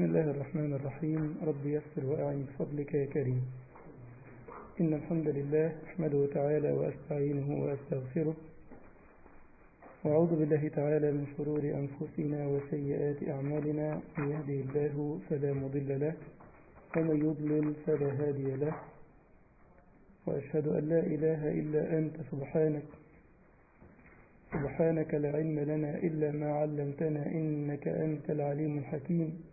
بسم الله الرحمن الرحيم رب يسر وأعن بفضلك يا كريم إن الحمد لله أحمده تعالى وأستعينه وأستغفره وأعوذ بالله تعالى من شرور أنفسنا وسيئات أعمالنا من يهده الله فلا مضل له ومن يضلل فلا هادي له وأشهد أن لا إله إلا أنت سبحانك سبحانك لا علم لنا إلا ما علمتنا إنك أنت العليم الحكيم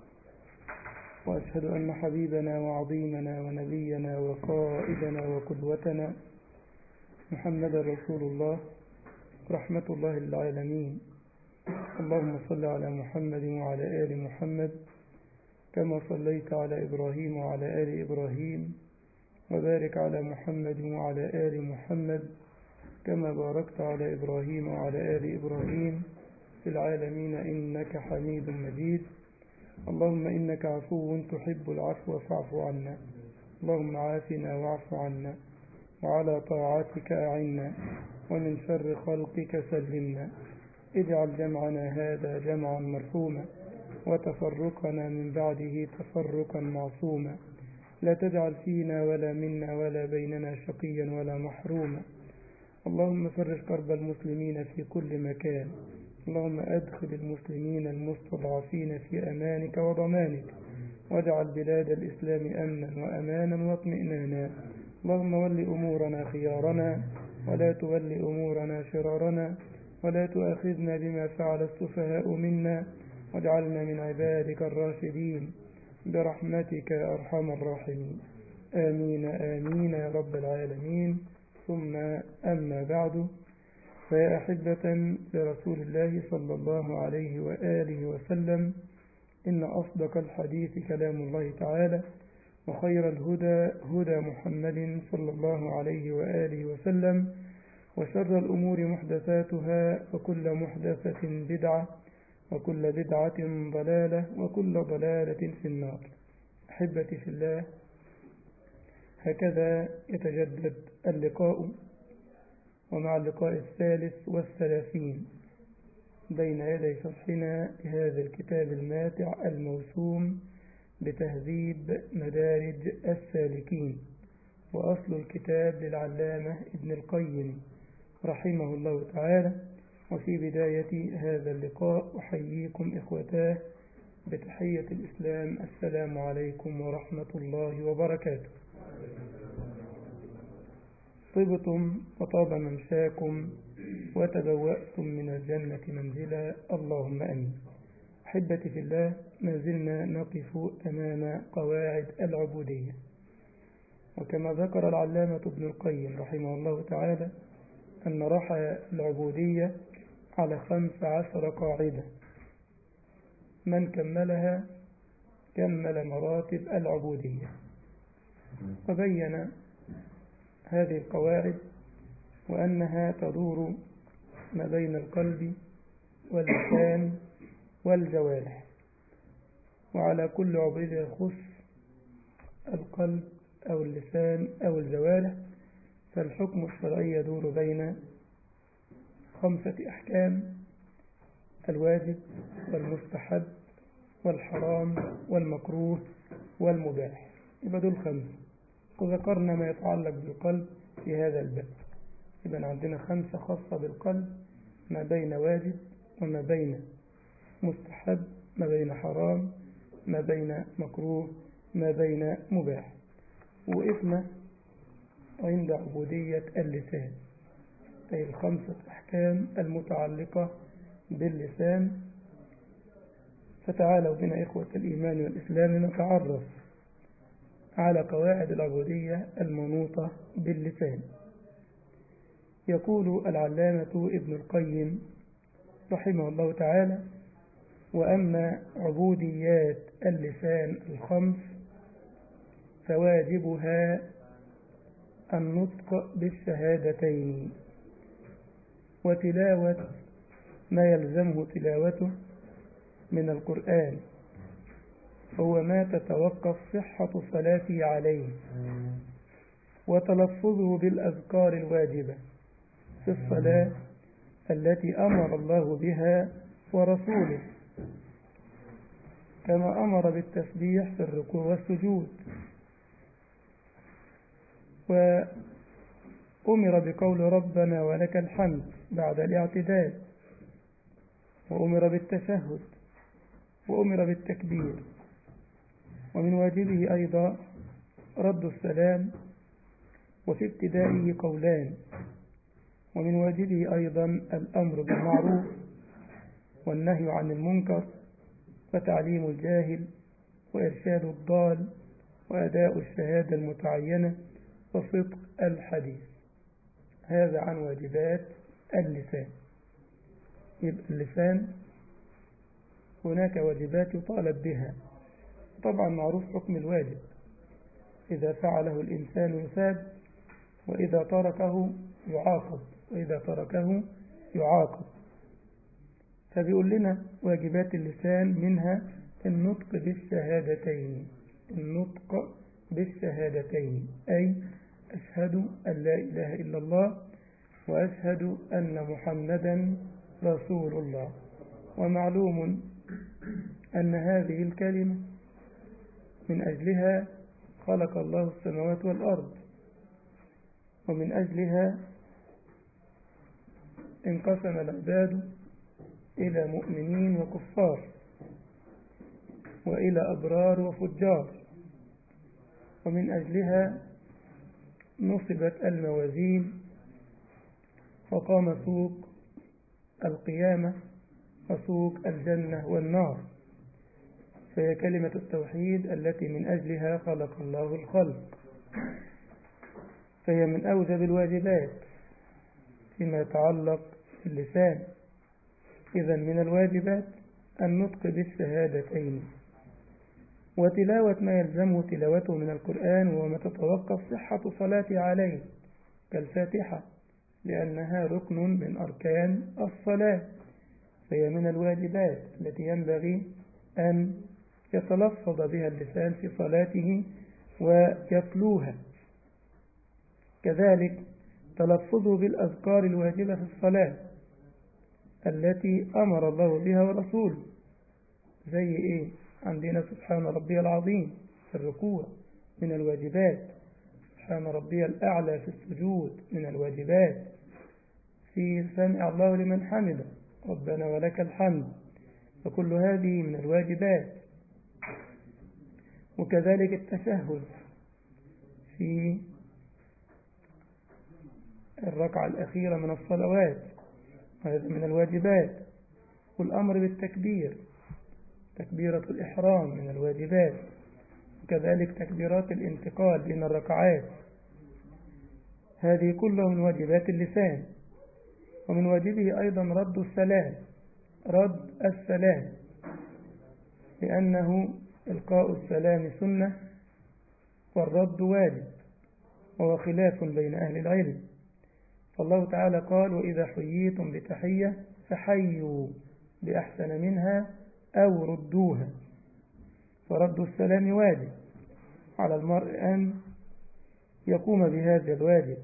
وأشهد أن حبيبنا وعظيمنا ونبينا وقائدنا وقدوتنا محمد رسول الله رحمة الله للعالمين اللهم صل على محمد وعلى آل محمد كما صليت على إبراهيم وعلى آل إبراهيم وبارك على محمد وعلى آل محمد كما باركت على إبراهيم وعلى آل إبراهيم في العالمين إنك حميد مجيد اللهم إنك عفو تحب العفو فاعف عنا اللهم عافنا واعف عنا وعلى طاعتك أعنا ومن شر خلقك سلمنا اجعل جمعنا هذا جمعا مرحوما وتفرقنا من بعده تفرقا معصوما لا تجعل فينا ولا منا ولا بيننا شقيا ولا محروما اللهم فرج كرب المسلمين في كل مكان اللهم أدخل المسلمين المستضعفين في أمانك وضمانك واجعل بلاد الإسلام أمنا وأمانا واطمئنانا اللهم ول أمورنا خيارنا ولا تول أمورنا شرارنا ولا تؤاخذنا بما فعل السفهاء منا واجعلنا من عبادك الراشدين برحمتك يا أرحم الراحمين آمين آمين يا رب العالمين ثم أما بعد فيا أحبة لرسول الله صلى الله عليه وآله وسلم إن أصدق الحديث كلام الله تعالى وخير الهدى هدى محمد صلى الله عليه وآله وسلم وشر الأمور محدثاتها وكل محدثة بدعة وكل بدعة ضلالة وكل ضلالة في النار أحبتي في الله هكذا يتجدد اللقاء ومع اللقاء الثالث والثلاثين بين يدي شرحنا لهذا الكتاب الماتع الموسوم بتهذيب مدارج السالكين وأصل الكتاب للعلامة ابن القيم رحمه الله تعالى وفي بداية هذا اللقاء أحييكم إخوتاه بتحية الإسلام السلام عليكم ورحمة الله وبركاته طبتم وطاب ممشاكم وتبوأتم من الجنة منزلا اللهم أمين أحبتي في الله ما زلنا نقف أمام قواعد العبودية وكما ذكر العلامة ابن القيم رحمه الله تعالى أن رحى العبودية على خمس عشر قاعدة من كملها كمل مراتب العبودية وبين هذه القواعد وأنها تدور ما بين القلب واللسان والجوارح وعلى كل عبودية يخص القلب أو اللسان أو الجوارح فالحكم الشرعي يدور بين خمسة أحكام الواجب والمستحب والحرام والمكروه والمباح يبقى دول خمسة وذكرنا ما يتعلق بالقلب في هذا الباب يبقى عندنا خمسة خاصة بالقلب ما بين واجب وما بين مستحب ما بين حرام ما بين مكروه ما بين مباح وقفنا عند عبودية اللسان أي الخمسة أحكام المتعلقة باللسان فتعالوا بنا إخوة الإيمان والإسلام نتعرف على قواعد العبودية المنوطة باللسان يقول العلامة ابن القيم رحمه الله تعالى وأما عبوديات اللسان الخمس فواجبها النطق بالشهادتين وتلاوة ما يلزمه تلاوته من القرآن هو ما تتوقف صحة صلاته عليه وتلفظه بالأذكار الواجبة في الصلاة التي أمر الله بها ورسوله كما أمر بالتسبيح في الركوع والسجود وأمر بقول ربنا ولك الحمد بعد الاعتدال وأمر بالتشهد وأمر بالتكبير ومن واجبه أيضا رد السلام وفي ابتدائه قولان ومن واجبه أيضا الأمر بالمعروف والنهي عن المنكر وتعليم الجاهل وإرشاد الضال وأداء الشهادة المتعينة وصدق الحديث هذا عن واجبات اللسان يبقى اللسان هناك واجبات يطالب بها طبعا معروف حكم الواجب إذا فعله الإنسان يثاب وإذا تركه يعاقب وإذا تركه يعاقب فبيقول لنا واجبات اللسان منها النطق بالشهادتين النطق بالشهادتين أي أشهد أن لا إله إلا الله وأشهد أن محمدا رسول الله ومعلوم أن هذه الكلمة من أجلها خلق الله السماوات والأرض ومن أجلها انقسم العباد إلى مؤمنين وكفار وإلى أبرار وفجار ومن أجلها نصبت الموازين فقام سوق القيامة وسوق الجنة والنار فهي كلمة التوحيد التي من أجلها خلق الله الخلق فهي من أوجب الواجبات فيما يتعلق باللسان إذا من الواجبات النطق بالشهادتين وتلاوة ما يلزمه تلاوته من القرآن وما تتوقف صحة صلاة عليه كالفاتحة لأنها ركن من أركان الصلاة فهي من الواجبات التي ينبغي أن يتلفظ بها اللسان في صلاته ويتلوها كذلك تلفظه بالأذكار الواجبة في الصلاة التي أمر الله بها ورسوله زي إيه عندنا سبحان ربي العظيم في الركوع من الواجبات سبحان ربي الأعلى في السجود من الواجبات في سمع الله لمن حمده ربنا ولك الحمد فكل هذه من الواجبات وكذلك التشهد في الركعة الأخيرة من الصلوات وهذا من الواجبات والأمر بالتكبير تكبيرة الإحرام من الواجبات وكذلك تكبيرات الانتقال بين الركعات هذه كلها من واجبات اللسان ومن واجبه أيضا رد السلام رد السلام لأنه إلقاء السلام سنة والرد واجب وهو خلاف بين أهل العلم فالله تعالى قال وإذا حييتم بتحية فحيوا بأحسن منها أو ردوها فرد السلام واجب على المرء أن يقوم بهذا الواجب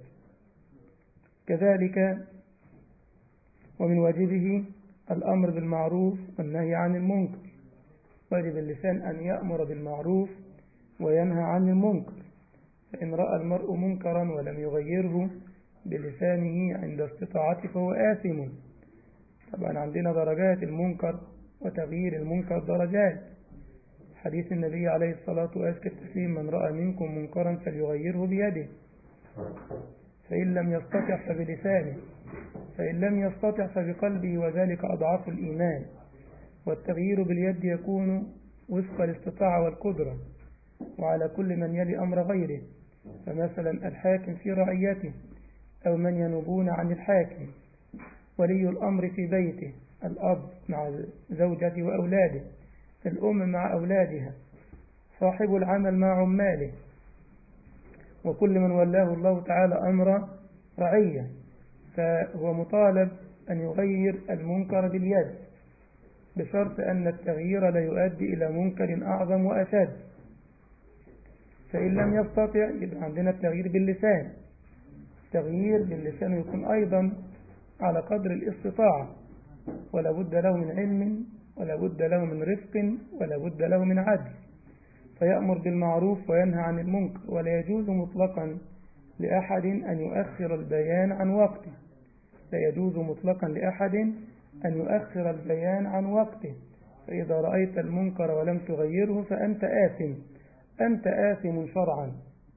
كذلك ومن واجبه الأمر بالمعروف والنهي عن المنكر واجب اللسان أن يأمر بالمعروف وينهى عن المنكر فإن رأى المرء منكرا ولم يغيره بلسانه عند استطاعته فهو آثم طبعا عندنا درجات المنكر وتغيير المنكر درجات حديث النبي عليه الصلاة والسلام من رأى منكم منكرا فليغيره بيده فإن لم يستطع فبلسانه فإن لم يستطع فبقلبه وذلك أضعف الإيمان والتغيير باليد يكون وفق الاستطاعة والقدرة وعلى كل من يلي أمر غيره فمثلا الحاكم في رعيته أو من ينوبون عن الحاكم ولي الأمر في بيته الأب مع زوجته وأولاده الأم مع أولادها صاحب العمل مع عماله وكل من ولاه الله تعالى أمر رعية فهو مطالب أن يغير المنكر باليد بشرط أن التغيير لا يؤدي إلى منكر أعظم وأشد فإن لم يستطع يبقى عندنا التغيير باللسان التغيير باللسان يكون أيضا على قدر الاستطاعة ولا بد له من علم ولا بد له من رفق ولا بد له من عدل فيأمر بالمعروف وينهى عن المنكر ولا يجوز مطلقا لأحد أن يؤخر البيان عن وقته لا يجوز مطلقا لأحد أن يؤخر البيان عن وقته فإذا رأيت المنكر ولم تغيره فأنت آثم أنت آثم شرعا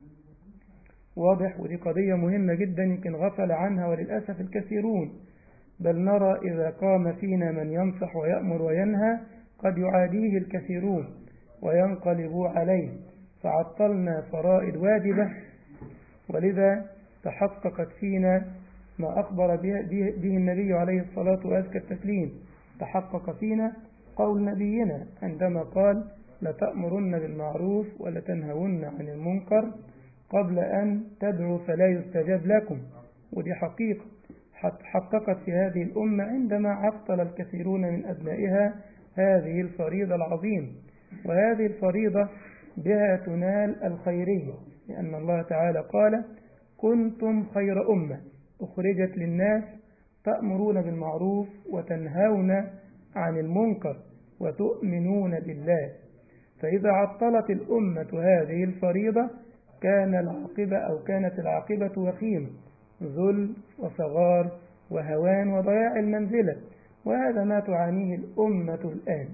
واضح ودي قضية مهمة جدا يمكن غفل عنها وللأسف الكثيرون بل نرى إذا قام فينا من ينصح ويأمر وينهى قد يعاديه الكثيرون وينقلبوا عليه فعطلنا فرائض واجبة ولذا تحققت فينا ما أخبر به, به النبي عليه الصلاة وأزكى التسليم تحقق فينا قول نبينا عندما قال لتأمرن بالمعروف ولتنهون عن المنكر قبل أن تدعوا فلا يستجاب لكم ودي حقيقة حققت في هذه الأمة عندما عطل الكثيرون من أبنائها هذه الفريضة العظيمة وهذه الفريضة بها تنال الخيرية لأن الله تعالى قال كنتم خير أمة أخرجت للناس تأمرون بالمعروف وتنهون عن المنكر وتؤمنون بالله فإذا عطلت الأمة هذه الفريضة كان العاقبة أو كانت العاقبة وخيمة ذل وصغار وهوان وضياع المنزلة وهذا ما تعانيه الأمة الآن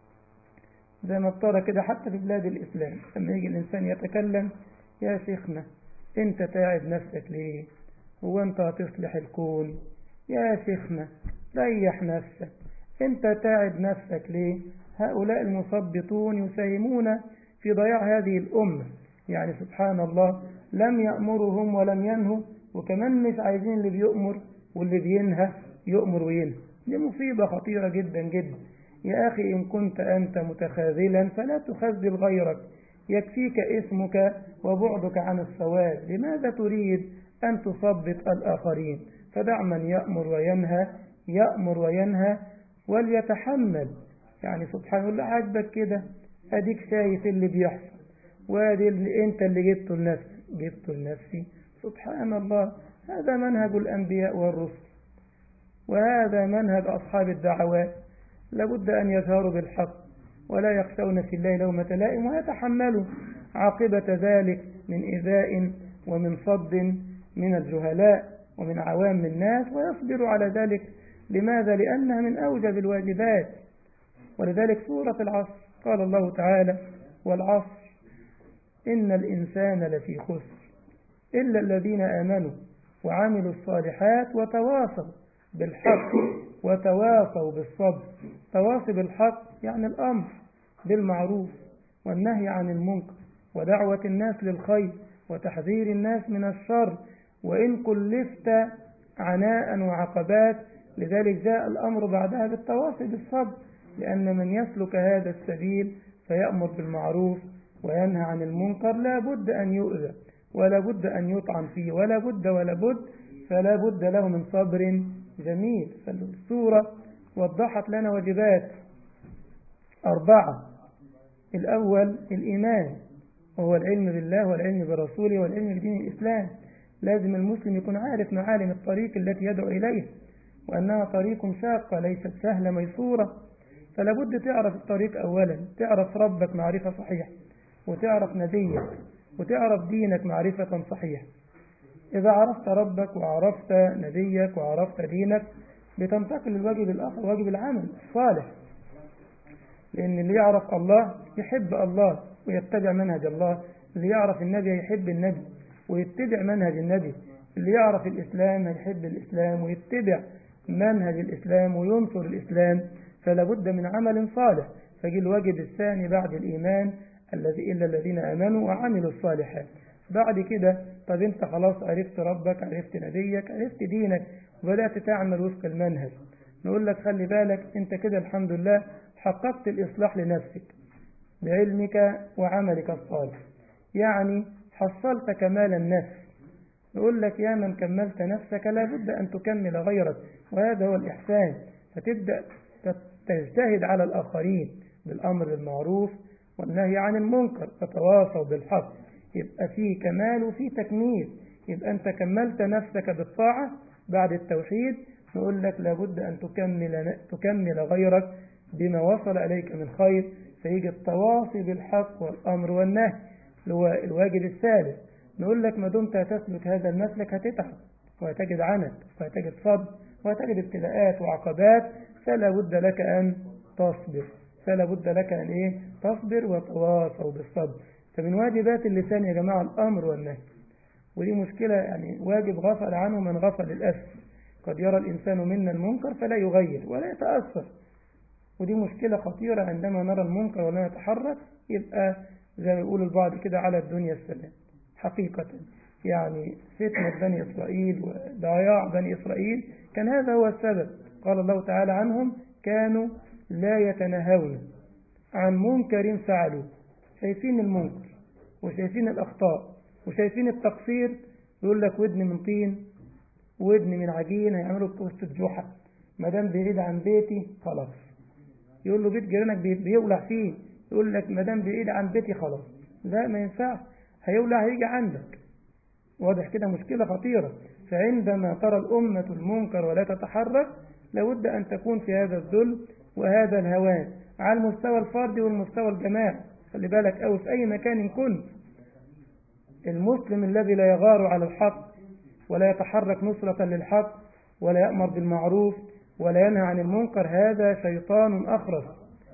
زي ما ترى كده حتى في بلاد الإسلام لما يجي الإنسان يتكلم يا شيخنا أنت تعب نفسك ليه هو أنت هتصلح الكون يا شيخنا ريح نفسك أنت تعب نفسك ليه هؤلاء المثبطون يساهمون في ضياع هذه الأمة يعني سبحان الله لم يأمرهم ولم ينهوا وكمان مش عايزين اللي بيؤمر واللي بينهى يؤمر وينهى دي مصيبة خطيرة جدا جدا يا أخي إن كنت أنت متخاذلا فلا تخذل غيرك يكفيك اسمك وبعدك عن الصواب لماذا تريد أن تثبط الآخرين فدع من يأمر وينهى يأمر وينهى وليتحمل يعني سبحان الله عاجبك كده أديك شايف اللي بيحصل وادي اللي أنت اللي جبته لنفسك جبته لنفسي سبحان الله هذا منهج الأنبياء والرسل وهذا منهج أصحاب الدعوات لابد أن يظهروا بالحق ولا يخشون في الله لومة لائم ويتحملوا عاقبة ذلك من إيذاء ومن صد من الجهلاء ومن عوام الناس ويصبروا على ذلك لماذا؟ لأنها من أوجب الواجبات ولذلك سورة العصر قال الله تعالى والعصر إن الإنسان لفي خسر إلا الذين آمنوا وعملوا الصالحات وتواصوا بالحق وتواصوا بالصبر تواصي بالحق يعني الأمر بالمعروف والنهي عن المنكر ودعوة الناس للخير وتحذير الناس من الشر وإن كلفت عناء وعقبات لذلك جاء الأمر بعدها بالتواصي بالصبر لأن من يسلك هذا السبيل فيأمر بالمعروف وينهى عن المنكر لا بد أن يؤذى ولا بد أن يطعن فيه ولا بد ولا بد فلا بد له من صبر جميل فالسورة وضحت لنا واجبات أربعة الأول الإيمان وهو العلم بالله والعلم برسوله والعلم بدين الإسلام لازم المسلم يكون عارف معالم الطريق التي يدعو إليه وأنها طريق شاقة ليست سهلة ميسورة فلا بد تعرف الطريق أولا تعرف ربك معرفة صحيحة وتعرف نبيك وتعرف دينك معرفة صحيحة إذا عرفت ربك وعرفت نبيك وعرفت دينك بتنتقل للواجب الآخر واجب العمل الصالح لأن اللي يعرف الله يحب الله ويتبع منهج الله اللي يعرف النبي يحب النبي ويتبع منهج النبي اللي يعرف الإسلام هيحب الإسلام ويتبع منهج الإسلام وينصر الإسلام فلا بد من عمل صالح فجي الواجب الثاني بعد الإيمان الذي إلا الذين آمنوا وعملوا الصالحات بعد كده طب انت خلاص عرفت ربك عرفت نبيك عرفت دينك وبدأت تعمل وفق المنهج نقول لك خلي بالك انت كده الحمد لله حققت الإصلاح لنفسك بعلمك وعملك الصالح يعني حصلت كمال النفس نقول لك يا من كملت نفسك لابد أن تكمل غيرك وهذا هو الإحسان فتبدأ تجتهد على الآخرين بالأمر بالمعروف والنهي عن المنكر تتواصوا بالحق يبقى في كمال وفي تكميل يبقى أنت كملت نفسك بالطاعة بعد التوحيد نقول لك لابد أن تكمل, تكمل غيرك بما وصل إليك من خير فيجي التواصي بالحق والأمر والنهي اللي هو الواجب الثالث نقول لك ما دمت تسلك هذا المسلك هتتعب وهتجد عنت وهتجد صبر وهتجد ابتلاءات وعقبات فلا بد لك أن تصبر فلا بد لك أن إيه تصبر وتواصوا بالصبر فمن واجبات اللسان يا جماعة الأمر والنهي ودي مشكلة يعني واجب غفل عنه من غفل للأسف قد يرى الإنسان منا المنكر فلا يغير ولا يتأثر ودي مشكلة خطيرة عندما نرى المنكر ولا نتحرك يبقى زي ما يقول البعض كده على الدنيا السلام حقيقة يعني فتنة بني إسرائيل وضياع بني إسرائيل كان هذا هو السبب قال الله تعالى عنهم كانوا لا يتناهون عن منكر فعلوه شايفين المنكر وشايفين الأخطاء وشايفين التقصير يقول لك ودن من طين ودن من عجين هيعملوا بوسط جحا ما دام بعيد عن بيتي خلاص يقول له بيت جيرانك بيولع فيه يقول لك ما دام بعيد عن بيتي خلاص لا ما ينفعش هيولع هيجي عندك واضح كده مشكلة خطيرة فعندما ترى الأمة المنكر ولا تتحرك لابد أن تكون في هذا الذل وهذا الهوان على المستوى الفردي والمستوى الجماعي خلي بالك أو في أي مكان كنت المسلم الذي لا يغار على الحق ولا يتحرك نصرة للحق ولا يأمر بالمعروف ولا ينهى عن المنكر هذا شيطان أخرس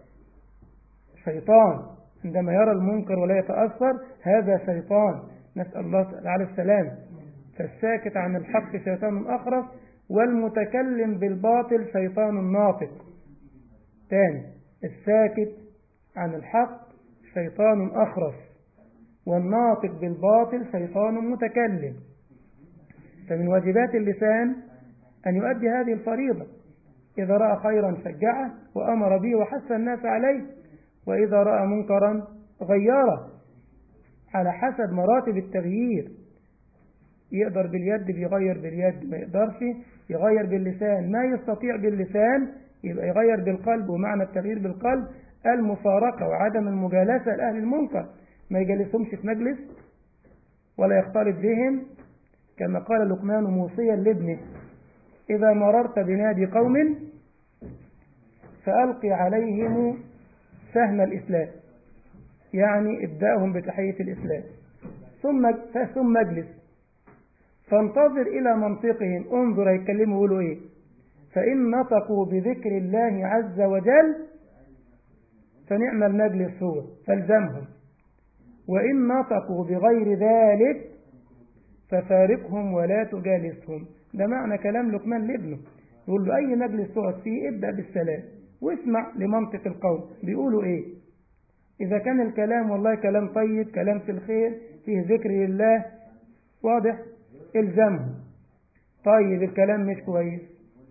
شيطان عندما يرى المنكر ولا يتأثر هذا شيطان نسأل الله تعالى السلام فالساكت عن الحق شيطان أخرس والمتكلم بالباطل شيطان ناطق ثاني الساكت عن الحق شيطان أخرس والناطق بالباطل شيطان متكلم فمن واجبات اللسان أن يؤدي هذه الفريضة إذا رأى خيرا شجعه وأمر به وحث الناس عليه وإذا رأى منكرا غيره على حسب مراتب التغيير يقدر باليد بيغير باليد ما يقدرش يغير باللسان ما يستطيع باللسان يبقى يغير بالقلب ومعنى التغيير بالقلب المفارقة وعدم المجالسة لأهل المنكر ما يجلسهمش في مجلس ولا يختلط بهم كما قال لقمان موصيا لابنه إذا مررت بنادي قوم فألقي عليهم سهم الإسلام يعني ابدأهم بتحية الإسلام ثم ثم اجلس فانتظر إلى منطقهم انظر هيتكلموا يقولوا إيه فإن نطقوا بذكر الله عز وجل فنعم المجلس هو فالزمهم وإن نطقوا بغير ذلك ففارقهم ولا تجالسهم ده معنى كلام لقمان لابنه يقول له أي مجلس تقعد فيه ابدأ بالسلام واسمع لمنطق القوم بيقولوا إيه إذا كان الكلام والله كلام طيب كلام في الخير فيه ذكر لله واضح الزمهم طيب الكلام مش كويس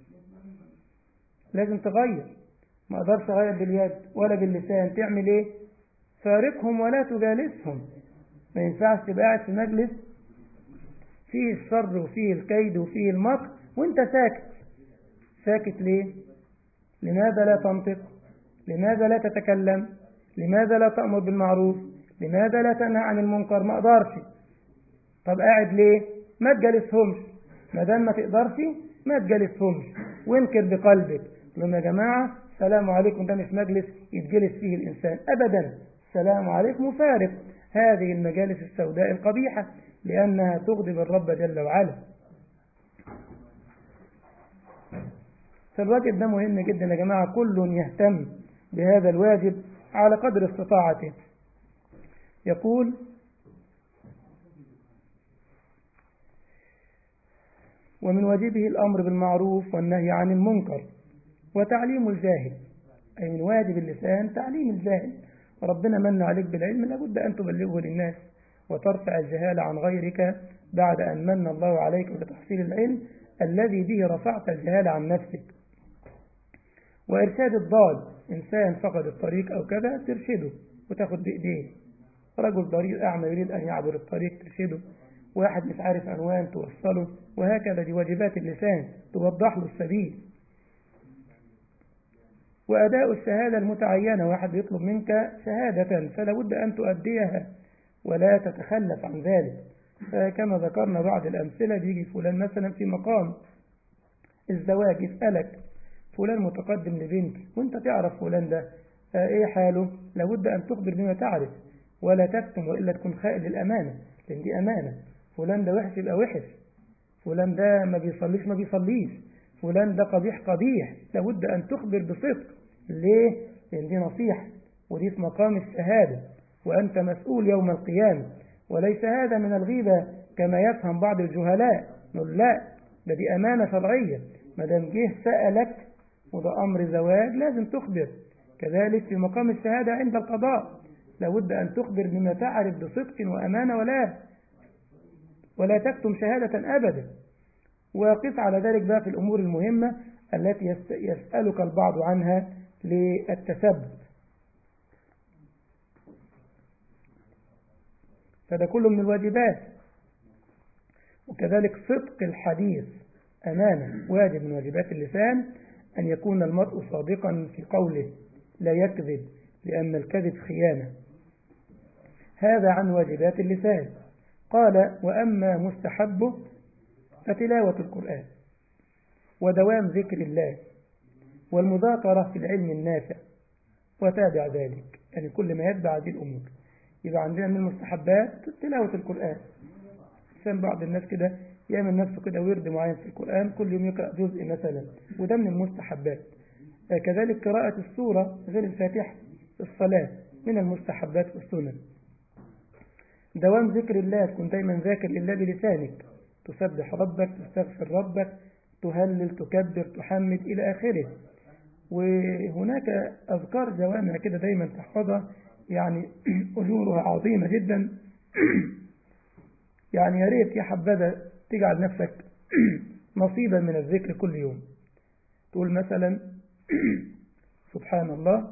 لازم تغير ما اقدرش اغير باليد ولا باللسان تعمل ايه فارقهم ولا تجالسهم ما ينفعش تبقى قاعد في مجلس فيه الشر وفيه الكيد وفيه المكر وانت ساكت ساكت ليه لماذا لا تنطق لماذا لا تتكلم لماذا لا تأمر بالمعروف لماذا لا تنهى عن المنكر ما اقدرش طب قاعد ليه ما تجالسهمش ما دام ما تقدرش ما تجالسهمش وانكر بقلبك لهم يا جماعة السلام عليكم ده مش مجلس يتجلس فيه الإنسان أبدا السلام عليكم فارق هذه المجالس السوداء القبيحة لأنها تغضب الرب جل وعلا فالواجب ده مهم جدا يا جماعة كل يهتم بهذا الواجب على قدر استطاعته يقول ومن واجبه الأمر بالمعروف والنهي عن المنكر وتعليم الجاهل أي من واجب اللسان تعليم الجاهل وربنا من عليك بالعلم لابد أن تبلغه للناس وترفع الجهال عن غيرك بعد أن من الله عليك بتحصيل العلم الذي به رفعت الجهال عن نفسك وإرشاد الضال إنسان فقد الطريق أو كذا ترشده وتاخد بإيديه رجل ضرير أعمى يريد أن يعبر الطريق ترشده واحد مش عارف عنوان توصله وهكذا دي واجبات اللسان توضح له السبيل وأداء الشهادة المتعينة واحد يطلب منك شهادة فلا بد أن تؤديها ولا تتخلف عن ذلك فكما ذكرنا بعض الأمثلة بيجي فلان مثلا في مقام الزواج يسألك فلان متقدم لبنتي وانت تعرف فلان ده آه ايه حاله لابد ان تخبر بما تعرف ولا تكتم والا تكون خائن للامانه لان دي امانه فلان ده وحش يبقى وحش فلان ده ما بيصليش ما بيصليش فلان ده قبيح قبيح لابد ان تخبر بصدق ليه لان دي نصيحه ودي في مقام الشهاده وانت مسؤول يوم القيامه وليس هذا من الغيبه كما يفهم بعض الجهلاء نقول لا ده دي امانه شرعيه ما دام جه سالك وده امر زواج لازم تخبر كذلك في مقام الشهاده عند القضاء لابد ان تخبر بما تعرف بصدق وامانه ولا ولا تكتم شهاده ابدا وقف على ذلك بقى في الامور المهمه التي يسالك البعض عنها للتثبت فده كله من الواجبات وكذلك صدق الحديث أمانة واجب من واجبات اللسان أن يكون المرء صادقا في قوله لا يكذب لأن الكذب خيانة هذا عن واجبات اللسان قال وأما مستحبه فتلاوة القرآن ودوام ذكر الله والمذاكرة في العلم النافع وتابع ذلك يعني كل ما يتبع هذه الأمور يبقى عندنا من المستحبات تلاوة القرآن عشان بعض الناس كده يعمل نفسه كده ورد معين في القرآن كل يوم يقرأ جزء مثلا وده من المستحبات كذلك قراءة السورة غير الفاتحة الصلاة من المستحبات والسنن دوام ذكر الله تكون دايما ذاكر لله بلسانك تسبح ربك تستغفر ربك تهلل تكبر تحمد إلى آخره وهناك أذكار جوامع كده دايما تحفظها يعني أجورها عظيمة جدا يعني يا ريت يا حبذا تجعل نفسك نصيبا من الذكر كل يوم تقول مثلا سبحان الله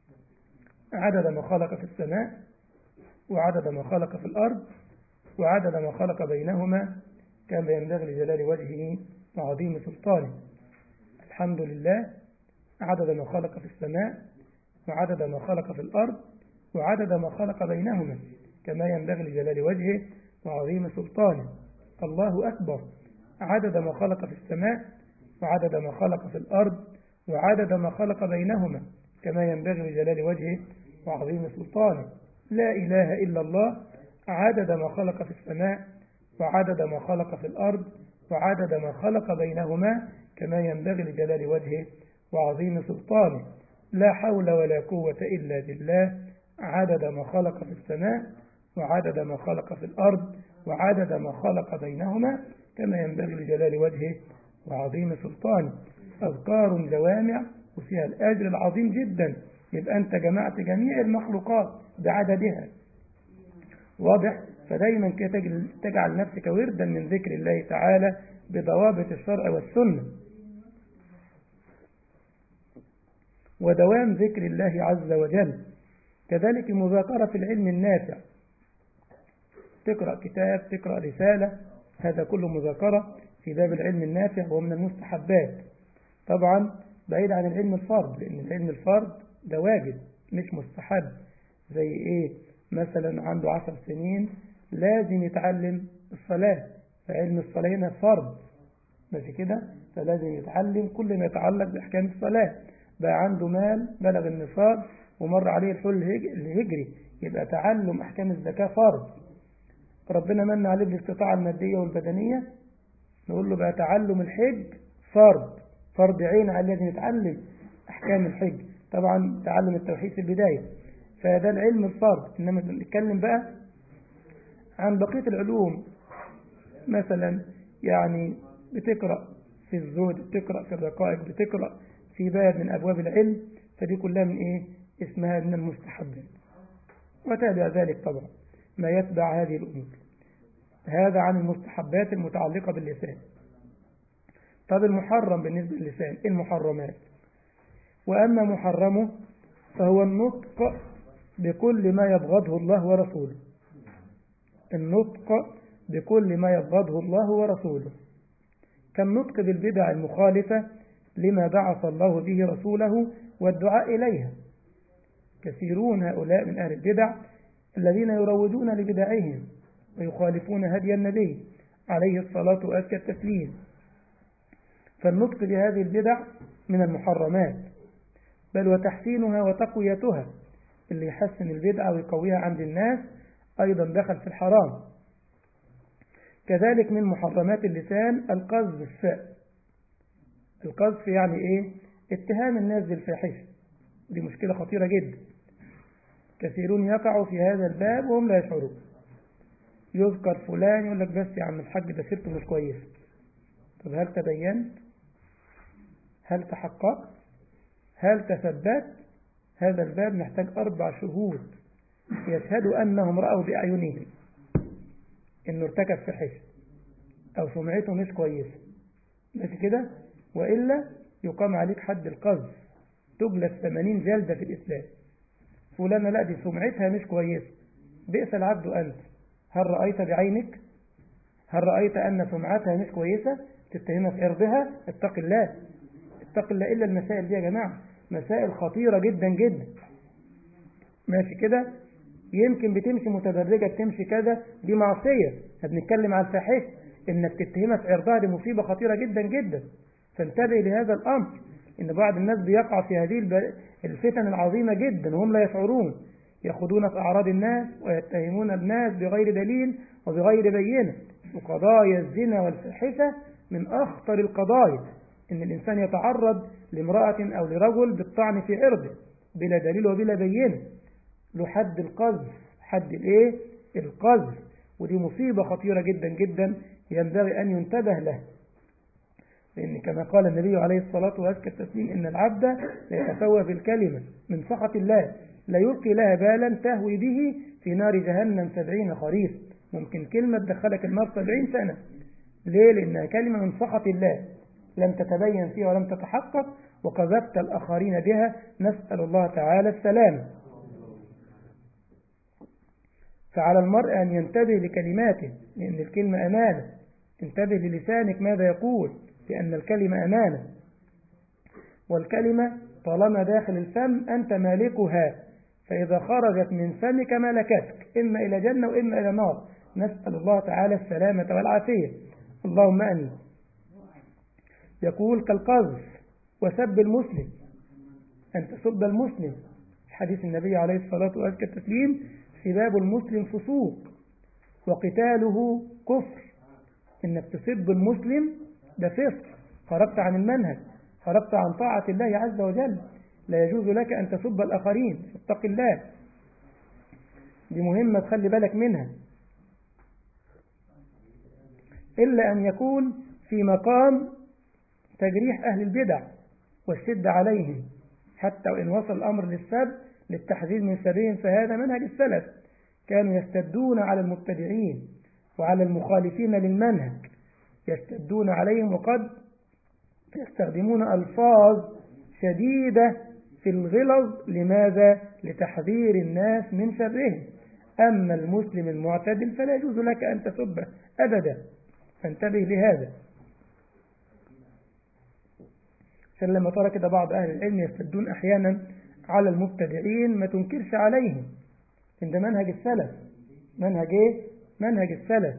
عدد ما خلق في السماء وعدد ما خلق في الأرض وعدد ما خلق بينهما كما ينبغي لجلال وجهه وعظيم سلطانه الحمد لله عدد ما خلق في السماء وعدد ما خلق في الأرض وعدد ما خلق بينهما كما ينبغي لجلال وجهه وعظيم سلطانه الله أكبر عدد ما خلق في السماء وعدد ما خلق في الأرض وعدد ما خلق بينهما كما ينبغي لجلال وجهه وعظيم سلطانه لا إله إلا الله عدد ما خلق في السماء وعدد ما خلق في الأرض وعدد ما خلق بينهما كما ينبغي لجلال وجهه وعظيم سلطانه لا حول ولا قوة إلا بالله عدد ما خلق في السماء وعدد ما خلق في الأرض وعدد ما خلق بينهما كما ينبغي لجلال وجهه وعظيم سلطانه أذكار جوامع وفيها الأجر العظيم جدا يبقى أنت جمعت جميع المخلوقات بعددها واضح فدايما كده تجعل نفسك وردا من ذكر الله تعالى بضوابط الشرع والسنة ودوام ذكر الله عز وجل كذلك المذاكرة في العلم النافع تقرأ كتاب تقرأ رسالة هذا كله مذاكرة في باب العلم النافع ومن المستحبات طبعا بعيد عن العلم الفرض لأن العلم الفرض ده واجب مش مستحب زي ايه مثلا عنده عشر سنين لازم يتعلم الصلاة فعلم الصلاة هنا فرض ماشي كده فلازم يتعلم كل ما يتعلق بأحكام الصلاة بقى عنده مال بلغ النصاب ومر عليه الحل الهجري يبقى تعلم أحكام الزكاة فرض ربنا من عليه بالاستطاعة المادية والبدنية نقول له بقى تعلم الحج فرض فرض عين على الذي يتعلم أحكام الحج طبعا تعلم التوحيد في البداية فده العلم الفرض إنما نتكلم بقى عن بقية العلوم مثلا يعني بتقرأ في الزهد بتقرأ في الرقائق بتقرأ في باب من أبواب العلم فدي كلها من إيه اسمها من المستحبات وتابع ذلك طبعا ما يتبع هذه الأمور هذا عن المستحبات المتعلقة باللسان طب المحرم بالنسبة للسان المحرمات وأما محرمه فهو النطق بكل ما يبغضه الله ورسوله النطق بكل ما يبغضه الله ورسوله كالنطق بالبدع المخالفة لما بعث الله به رسوله والدعاء إليها كثيرون هؤلاء من أهل البدع الذين يروجون لبدعهم ويخالفون هدي النبي عليه الصلاة وأزكى التسليم فالنطق بهذه البدع من المحرمات بل وتحسينها وتقويتها اللي يحسن البدعة ويقويها عند الناس أيضا دخل في الحرام كذلك من محرمات اللسان القذف القذف يعني إيه اتهام الناس بالفاحشة دي مشكلة خطيرة جدا كثيرون يقعوا في هذا الباب وهم لا يشعرون يذكر فلان يقول لك بس يا عم الحاج ده سيرته مش كويسة طب هل تبينت هل تحققت هل تثبت هذا الباب محتاج أربع شهود يشهدوا أنهم رأوا بأعينهم إنه ارتكب فحش أو سمعته مش كويسة مش كده وإلا يقام عليك حد القذف تجلس 80 جلدة في الإسلام فلانة لا دي سمعتها مش كويسة بئس العبد أنت هل رأيت بعينك هل رأيت أن سمعتها مش كويسة تتهمها في عرضها اتق الله اتق الله إلا المسائل دي يا جماعة مسائل خطيرة جدا جدا ماشي كده يمكن بتمشي متدرجة بتمشي كذا دي معصية بنتكلم عن الفاحش انك تتهمها في عرضها دي مصيبة خطيرة جدا جدا فانتبه لهذا الامر ان بعض الناس بيقع في هذه الفتن العظيمة جدا وهم لا يشعرون يأخذون في أعراض الناس ويتهمون الناس بغير دليل وبغير بينة وقضايا الزنا والفاحشة من أخطر القضايا إن الإنسان يتعرض لامرأة أو لرجل بالطعن في عرضه بلا دليل وبلا بينة له حد القذف حد الإيه؟ القذف ودي مصيبة خطيرة جدا جدا ينبغي أن ينتبه له لأن كما قال النبي عليه الصلاة وأزكى التسليم إن العبد لا يتسوى في الكلمة من سخط الله لا يلقي لها بالا تهوي به في نار جهنم سبعين خريف ممكن كلمة تدخلك النار سبعين سنة ليه؟ لأنها كلمة من سخط الله لم تتبين فيها ولم تتحقق وقذفت الآخرين بها نسأل الله تعالى السلام فعلى المرء أن ينتبه لكلماته لأن الكلمة أمانة انتبه للسانك ماذا يقول لأن الكلمة أمانة والكلمة طالما داخل الفم أنت مالكها فإذا خرجت من فمك ملكتك إما إلى جنة وإما إلى نار نسأل الله تعالى السلامة والعافية اللهم أمين يقول كالقذف وسب المسلم أن تسب المسلم حديث النبي عليه الصلاة والسلام التسليم سباب المسلم فسوق وقتاله كفر إنك تسب المسلم ده فسق خرجت عن المنهج خرجت عن طاعة الله عز وجل لا يجوز لك أن تسب الآخرين فاتق الله دي مهمة تخلي بالك منها إلا أن يكون في مقام تجريح أهل البدع والشد عليهم حتى وإن وصل الأمر للسب للتحذير من سبيهم فهذا منهج السلف كانوا يستدون على المبتدعين وعلى المخالفين للمنهج يستدون عليهم وقد يستخدمون ألفاظ شديدة في الغلظ لماذا؟ لتحذير الناس من شرهم أما المسلم المعتدل فلا يجوز لك أن تسبه أبدا فانتبه لهذا عشان لما ترى كده بعض أهل العلم يستدون أحيانا على المبتدعين ما تنكرش عليهم إن ده منهج السلف منهج إيه؟ منهج السلف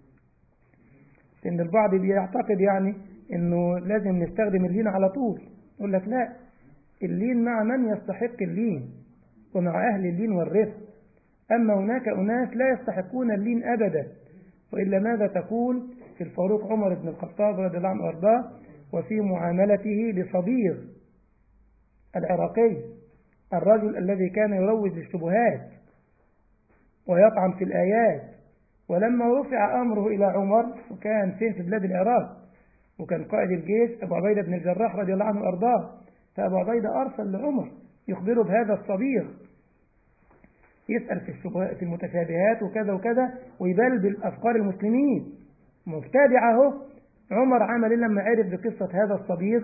إن البعض بيعتقد يعني إنه لازم نستخدم اللين على طول يقول لك لا اللين مع من يستحق اللين ومع أهل اللين والرفق أما هناك أناس لا يستحقون اللين أبدا وإلا ماذا تقول في الفاروق عمر بن الخطاب رضي الله عنه وارضاه وفي معاملته لصبيغ العراقي الرجل الذي كان يروج للشبهات ويطعن في الآيات ولما رفع أمره إلى عمر وكان فين في بلاد العراق وكان قائد الجيش أبو عبيدة بن الجراح رضي الله عنه وأرضاه فأبو عبيدة أرسل لعمر يخبره بهذا الصبيغ يسأل في, في المتشابهات وكذا وكذا ويبلبل أفكار المسلمين مبتدعه عمر عمل لما عرف بقصة هذا الصبيغ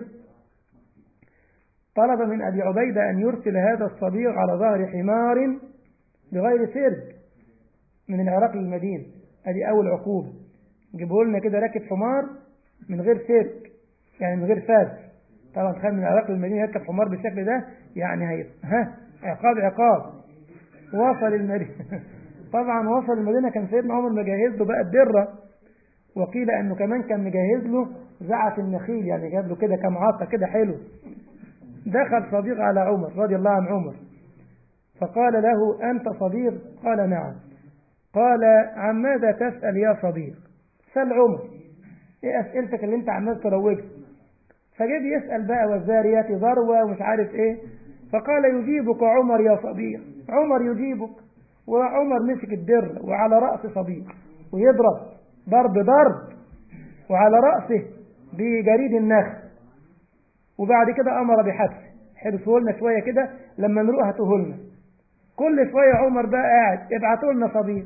طلب من أبي عبيدة أن يرسل هذا الصبيغ على ظهر حمار بغير سرج من العراق للمدينة هذه أول عقوبة جيبه لنا كده راكب حمار من غير سرج يعني من غير فاس طبعا تخيل من العراق للمدينة يركب حمار بالشكل ده يعني هي ها عقاب عقاب وصل المدينة طبعا وصل المدينة كان سيدنا عمر مجهز له بقى الدرة وقيل أنه كمان كان مجهز له زعف النخيل يعني جاب له كده كام عصا كده حلو دخل صديق على عمر رضي الله عن عمر فقال له أنت صديق قال نعم قال عن ماذا تسأل يا صديق سأل عمر ايه أسئلتك اللي انت عمال تروجها فجد يسأل بقى والذاريات ذروة ومش عارف ايه فقال يجيبك عمر يا صديق عمر يجيبك وعمر مسك الدر وعلى رأس صديق ويضرب ضرب ضرب وعلى رأسه بجريد النخل وبعد كده أمر بحبسه حبسه لنا شوية كده لما نروح هاته لنا كل شوية عمر بقى قاعد ابعتوا لنا صديق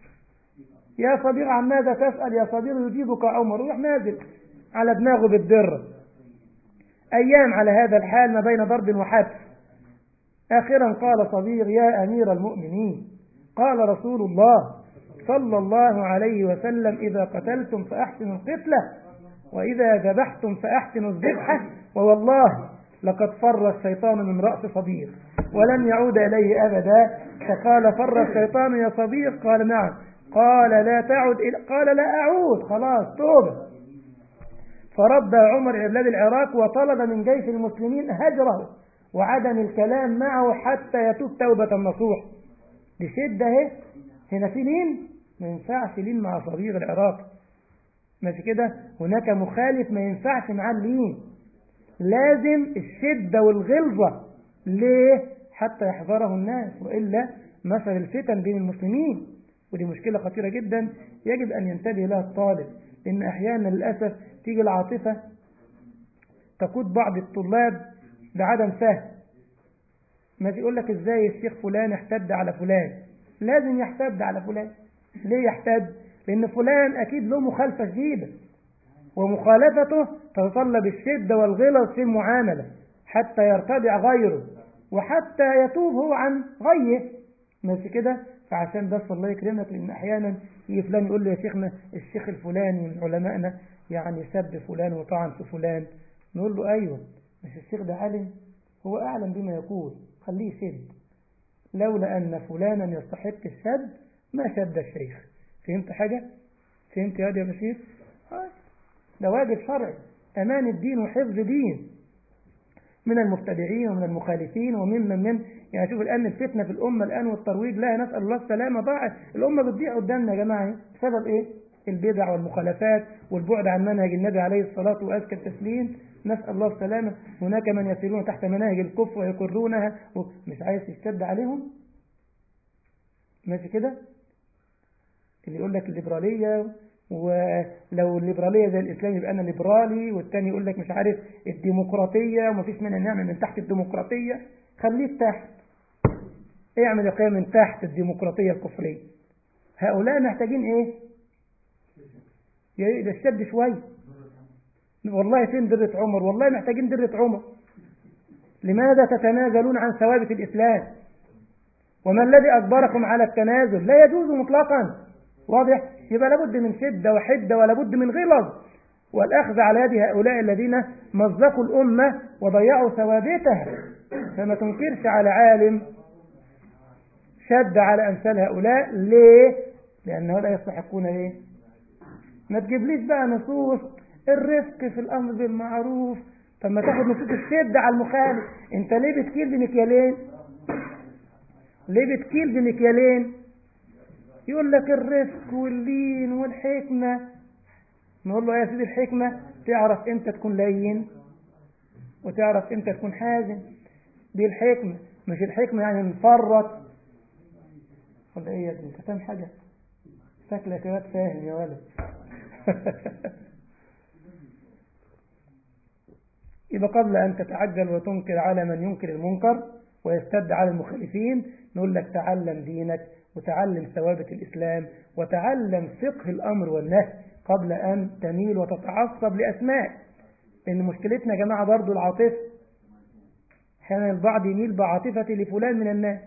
يا صديق عن ماذا تسأل يا صديق يجيبك عمر ويروح نازل على دماغه بالدرة أيام على هذا الحال ما بين ضرب وحبس آخرا قال صديق يا أمير المؤمنين قال رسول الله صلى الله عليه وسلم إذا قتلتم فأحسنوا القتلة وإذا ذبحتم فأحسنوا الذبحة ووالله لقد فر الشيطان من رأس صديق ولن يعود إليه أبدا فقال فر الشيطان يا صديق قال نعم قال لا تعد إلى قال لا أعود خلاص توبة فرد عمر إلى بلاد العراق وطلب من جيش المسلمين هجره وعدم الكلام معه حتى يتوب توبة نصوح بشدة اهي هنا في لين ما ينفعش لين مع صديق العراق ماشي كده هناك مخالف ما ينفعش معاه اللين لازم الشدة والغلظة ليه حتى يحذره الناس وإلا مثل الفتن بين المسلمين ودي مشكلة خطيرة جدا يجب أن ينتبه لها الطالب لأن أحيانا للأسف تيجي العاطفة تقود بعض الطلاب بعدم فهم ما يقول لك ازاي الشيخ فلان احتد على فلان لازم يحتد على فلان ليه يحتد لان فلان اكيد له مخالفة شديدة ومخالفته تتطلب الشدة والغلظ في المعاملة حتى يرتدع غيره وحتى يتوب هو عن غيه ماشي كده فعشان بس الله يكرمك لان احيانا يجي فلان يقول له يا شيخنا الشيخ الفلاني من علمائنا يعني سب فلان وطعن في فلان نقول له ايوه مش الشيخ ده عالم هو اعلم بما يقول خليه يشد لولا ان فلانا يستحق الشد ما شد الشيخ فهمت حاجه فهمت يا بشير ده واجب شرعي امان الدين وحفظ دين من المبتدعين ومن المخالفين وممن من يعني شوف الآن الفتنة في الأمة الآن والترويج لها نسأل الله السلامة ضاعت الأمة بتضيع قدامنا يا جماعة بسبب إيه؟ البدع والمخالفات والبعد عن منهج النبي عليه الصلاة وأزكى التسليم نسأل الله السلامة هناك من يسيرون تحت مناهج الكفر ويقرونها مش عايز تشتد عليهم ماشي كده اللي يقول لك الليبرالية ولو الليبرالية زي الإسلام يبقى أنا ليبرالي والتاني يقول لك مش عارف الديمقراطية ومفيش منها نعمل من تحت الديمقراطية خليك تحت اعمل يا قيام من تحت الديمقراطية الكفرية هؤلاء محتاجين ايه يشتد شوية والله فين درة عمر والله محتاجين درة عمر لماذا تتنازلون عن ثوابت الإسلام وما الذي أجبركم على التنازل لا يجوز مطلقا واضح يبقى لابد من شدة وحدة ولابد من غلظ والأخذ على يد هؤلاء الذين مزقوا الأمة وضيعوا ثوابتها فما تنكرش على عالم شد على أمثال هؤلاء ليه؟ لأن هؤلاء يستحقون ليه؟ ما تجيبليش بقى نصوص الرفق في الأمر بالمعروف طب ما تاخد نصوص الشدة على المخالف انت ليه بتكيل بمكيالين ليه بتكيل بمكيالين يقول لك الرفق واللين والحكمة نقول له يا سيدي الحكمة تعرف امتى تكون لين وتعرف امتى تكون حازم دي الحكمة مش الحكمة يعني نفرط ولا ايه يا ابني انت فاهم حاجة شكلك يا واد فاهم يا ولد يبقى قبل أن تتعجل وتنكر على من ينكر المنكر ويستد على المخالفين نقول لك تعلم دينك وتعلم ثوابت الإسلام وتعلم فقه الأمر والنهي قبل أن تميل وتتعصب لأسماء لأن مشكلتنا يا جماعة برضو العاطفة أحيانا البعض يميل بعاطفتي لفلان من الناس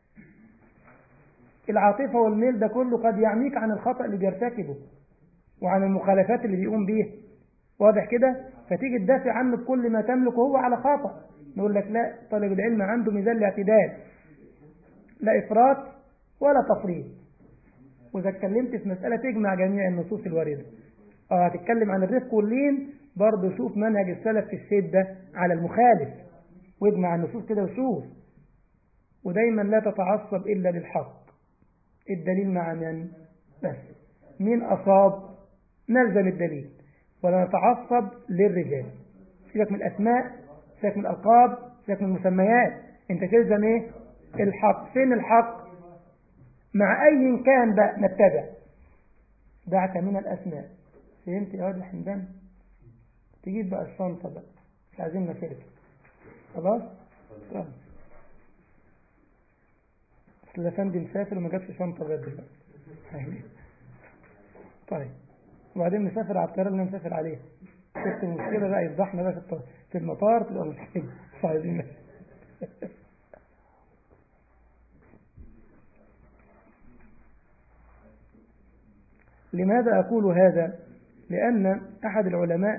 العاطفة والميل ده كله قد يعميك عن الخطأ اللي بيرتكبه وعن المخالفات اللي بيقوم بيها واضح كده فتيجي تدافع عنه بكل ما تملك وهو على خطأ نقول لك لا طالب العلم عنده ميزان الاعتدال لا إفراط ولا تفريط وإذا اتكلمت في مسألة تجمع جميع النصوص الواردة اه هتتكلم عن الرفق واللين برضه شوف منهج السلف في الشدة على المخالف واجمع النصوص كده وشوف ودايما لا تتعصب إلا للحق الدليل مع من بس مين أصاب نلزم الدليل ولا نتعصب للرجال سيبك من الأسماء سيبك من الألقاب سيبك من المسميات انت تلزم ايه الحق فين الحق مع أي كان بقى نتبع دعك من الأسماء فهمت يا واد الحمدان تجيب بقى الشنطة بقى مش عايزين نفرق خلاص طيب اصل الافندي مسافر وما جابش شنطة لغاية دلوقتي طيب وبعدين نسافر على الطيارة اللي نسافر عليها شفت المشكلة بقى يفضحنا بقى في في المطار تبقى مشكلة مش عايزين لماذا أقول هذا لأن أحد العلماء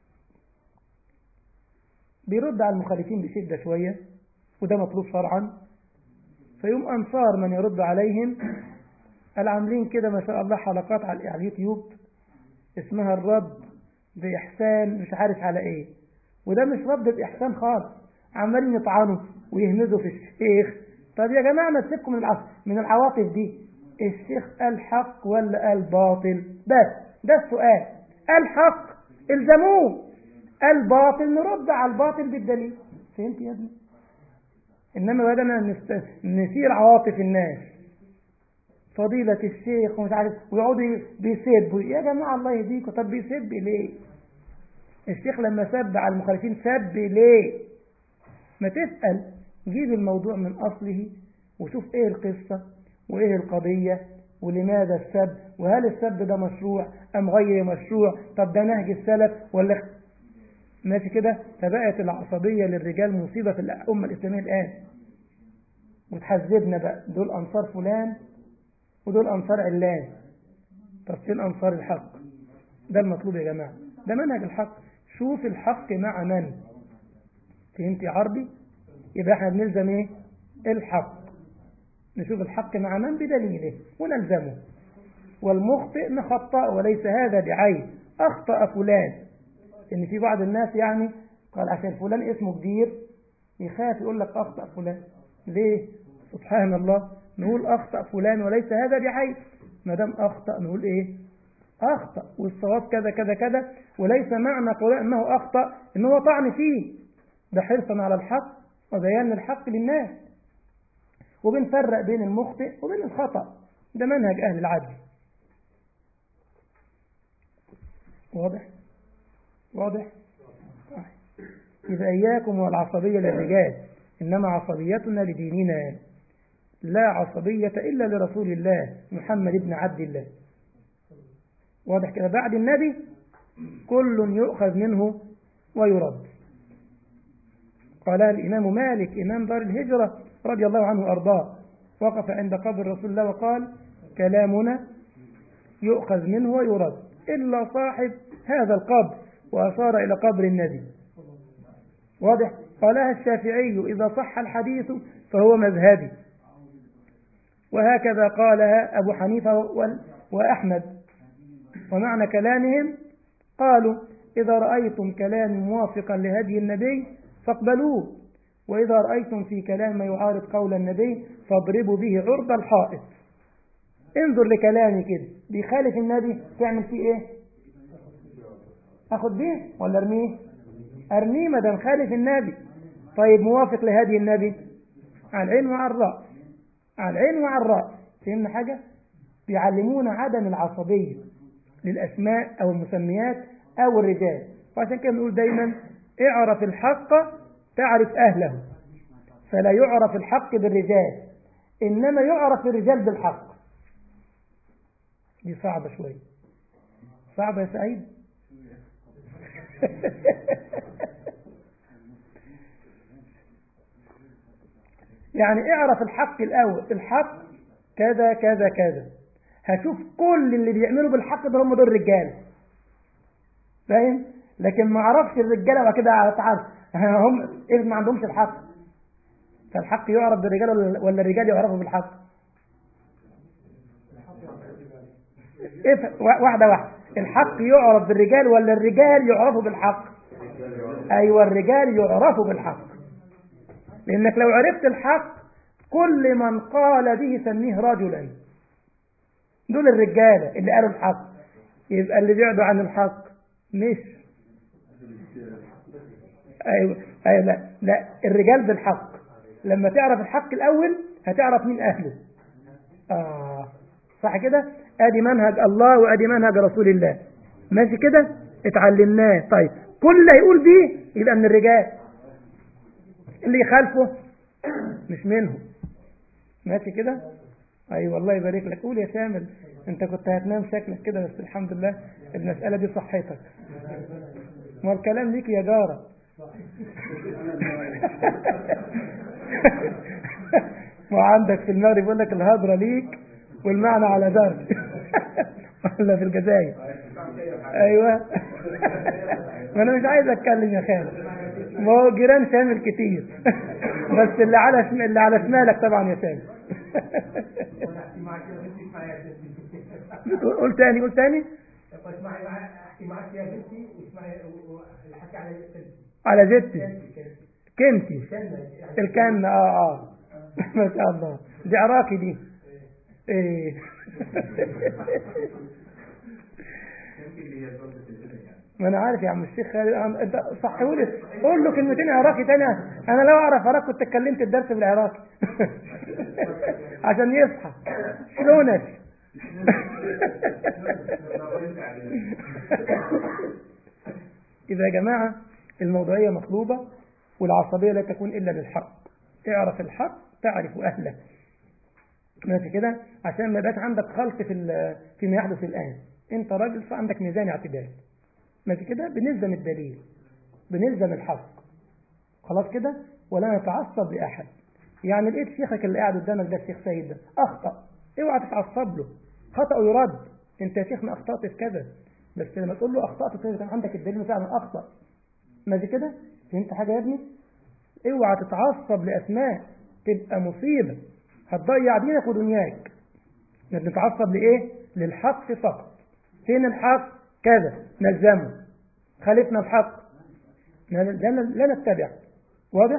بيرد على المخالفين بشدة شوية وده مطلوب شرعا فيوم أنصار من يرد عليهم العاملين كده ما شاء الله حلقات على اليوتيوب اسمها الرد بإحسان مش عارف على إيه وده مش رد بإحسان خالص عمالين يطعنوا ويهمزوا في الشيخ طب يا جماعة ما تسيبكم من من العواطف دي الشيخ قال حق ولا قال باطل بس ده السؤال قال حق الزموه قال باطل نرد على الباطل بالدليل فهمت يا ابني انما بدنا نست... نثير عواطف الناس فضيلة الشيخ ومش عارف ويقعدوا بيسبوا يا جماعة الله يهديكم طب بيسب ليه الشيخ لما سب على المخالفين سب ليه ما تسأل جيب الموضوع من أصله وشوف ايه القصة وايه القضية ولماذا السب وهل السب ده مشروع أم غير مشروع طب ده نهج السلف ولا ماشي كده فبقت العصبية للرجال مصيبة في الأمة الإسلامية الآن وتحذبنا بقى دول أنصار فلان ودول أنصار علان طب فين أنصار الحق ده المطلوب يا جماعة ده منهج الحق شوف الحق مع من فهمتي عربي يبقى احنا بنلزم ايه الحق نشوف الحق مع من بدليله ونلزمه والمخطئ نخطأ وليس هذا بعيب أخطأ فلان إن في بعض الناس يعني قال عشان فلان اسمه كبير يخاف يقول لك أخطأ فلان ليه سبحان الله نقول أخطأ فلان وليس هذا بعيب ما دام أخطأ نقول إيه أخطأ والصواب كذا كذا كذا وليس معنى قول أنه أخطأ أنه طعن فيه ده حرصا على الحق وبيان الحق للناس وبنفرق بين المخطئ وبين الخطأ ده منهج أهل العدل واضح واضح إذا إياكم والعصبية للرجال إنما عصبيتنا لديننا لا عصبية إلا لرسول الله محمد بن عبد الله واضح كده بعد النبي كل يؤخذ منه ويرد قالها الإمام مالك إمام دار الهجرة رضي الله عنه وأرضاه وقف عند قبر رسول الله وقال كلامنا يؤخذ منه ويرد إلا صاحب هذا القبر وأشار إلى قبر النبي واضح قالها الشافعي إذا صح الحديث فهو مذهبي وهكذا قالها أبو حنيفة وأحمد ومعنى كلامهم قالوا إذا رأيتم كلام موافقا لهدي النبي فاقبلوه وإذا رأيتم في كلام ما يعارض قول النبي فاضربوا به عرض الحائط انظر لكلامي كده بيخالف النبي تعمل فيه ايه اخد بيه ولا ارميه ارميه ما دام خالف النبي طيب موافق لهدي النبي على العين وعلى الراس على العين وعلى الراس فهمنا حاجه بيعلمونا عدم العصبيه للاسماء او المسميات او الرجال وعشان كده بنقول دايما اعرف الحق تعرف اهله فلا يعرف الحق بالرجال انما يعرف الرجال بالحق دي صعبه شويه صعبه يا سعيد يعني اعرف الحق الأول الحق كذا كذا كذا هشوف كل اللي بيعملوا بالحق ده هم دول رجاله فاهم لكن ما اعرفش الرجاله وبعد كده اتعرف هم إيه ما عندهمش الحق فالحق يعرف بالرجال ولا الرجال يعرفوا بالحق إيه واحده واحده الحق يعرف بالرجال ولا الرجال يعرفوا بالحق أيوة الرجال يعرفوا بالحق لأنك لو عرفت الحق كل من قال به سميه رجلا دول الرجالة اللي قالوا الحق يبقى اللي بعدوا عن الحق مش أيوة, أيوة لا, لا الرجال بالحق لما تعرف الحق الأول هتعرف مين أهله آه صح كده ادي منهج الله وادي منهج رسول الله ماشي كده اتعلمناه طيب كل اللي هيقول بيه يبقى من الرجال اللي يخالفه مش منهم ماشي كده اي أيوة والله يبارك لك قول يا شامل انت كنت هتنام شكلك كده بس الحمد لله المسألة دي صحتك ما الكلام ليك يا جارة ما عندك في المغرب يقول لك الهضرة ليك والمعنى على درج ولا في الجزائر ايوه ما انا مش عايز اتكلم يا خالد ما هو جيران شامل كتير بس اللي على شم... اللي على شمالك طبعا يا شامل قول تاني قول تاني اسمعي احكي معاك يا بنتي واسمعي الحكي على على جدتي كنتي الكن اه اه ما شاء الله دي عراقي دي ايه ما انا عارف يا عم الشيخ خالد انت صحوا لي قول له كلمتين عراقي تاني انا لو اعرف عراقي كنت اتكلمت الدرس بالعراقي عشان يصحى شلونك إذا يا جماعة الموضوعية مطلوبة والعصبية لا تكون إلا للحق اعرف الحق تعرف أهله ماشي كده عشان ما يبقاش عندك خلط في فيما يحدث الآن أنت راجل فعندك ميزان اعتدال ماشي كده بنلزم الدليل بنلزم الحق خلاص كده ولا نتعصب لأحد يعني لقيت شيخك اللي قاعد قدامك ده الشيخ سيد ده أخطأ اوعى تتعصب له خطأ يرد انت يا شيخنا أخطأت في كذا بس لما تقول له أخطأت في كذا كان عندك الدليل فعلا أخطأ ماشي كده فهمت حاجة يا ابني اوعى تتعصب لأسماء تبقى مصيبة هتضيع دينك ودنياك نتعصب لإيه للحق فقط فين الحق كذا نلزمه خالفنا الحق لا نتبع واضح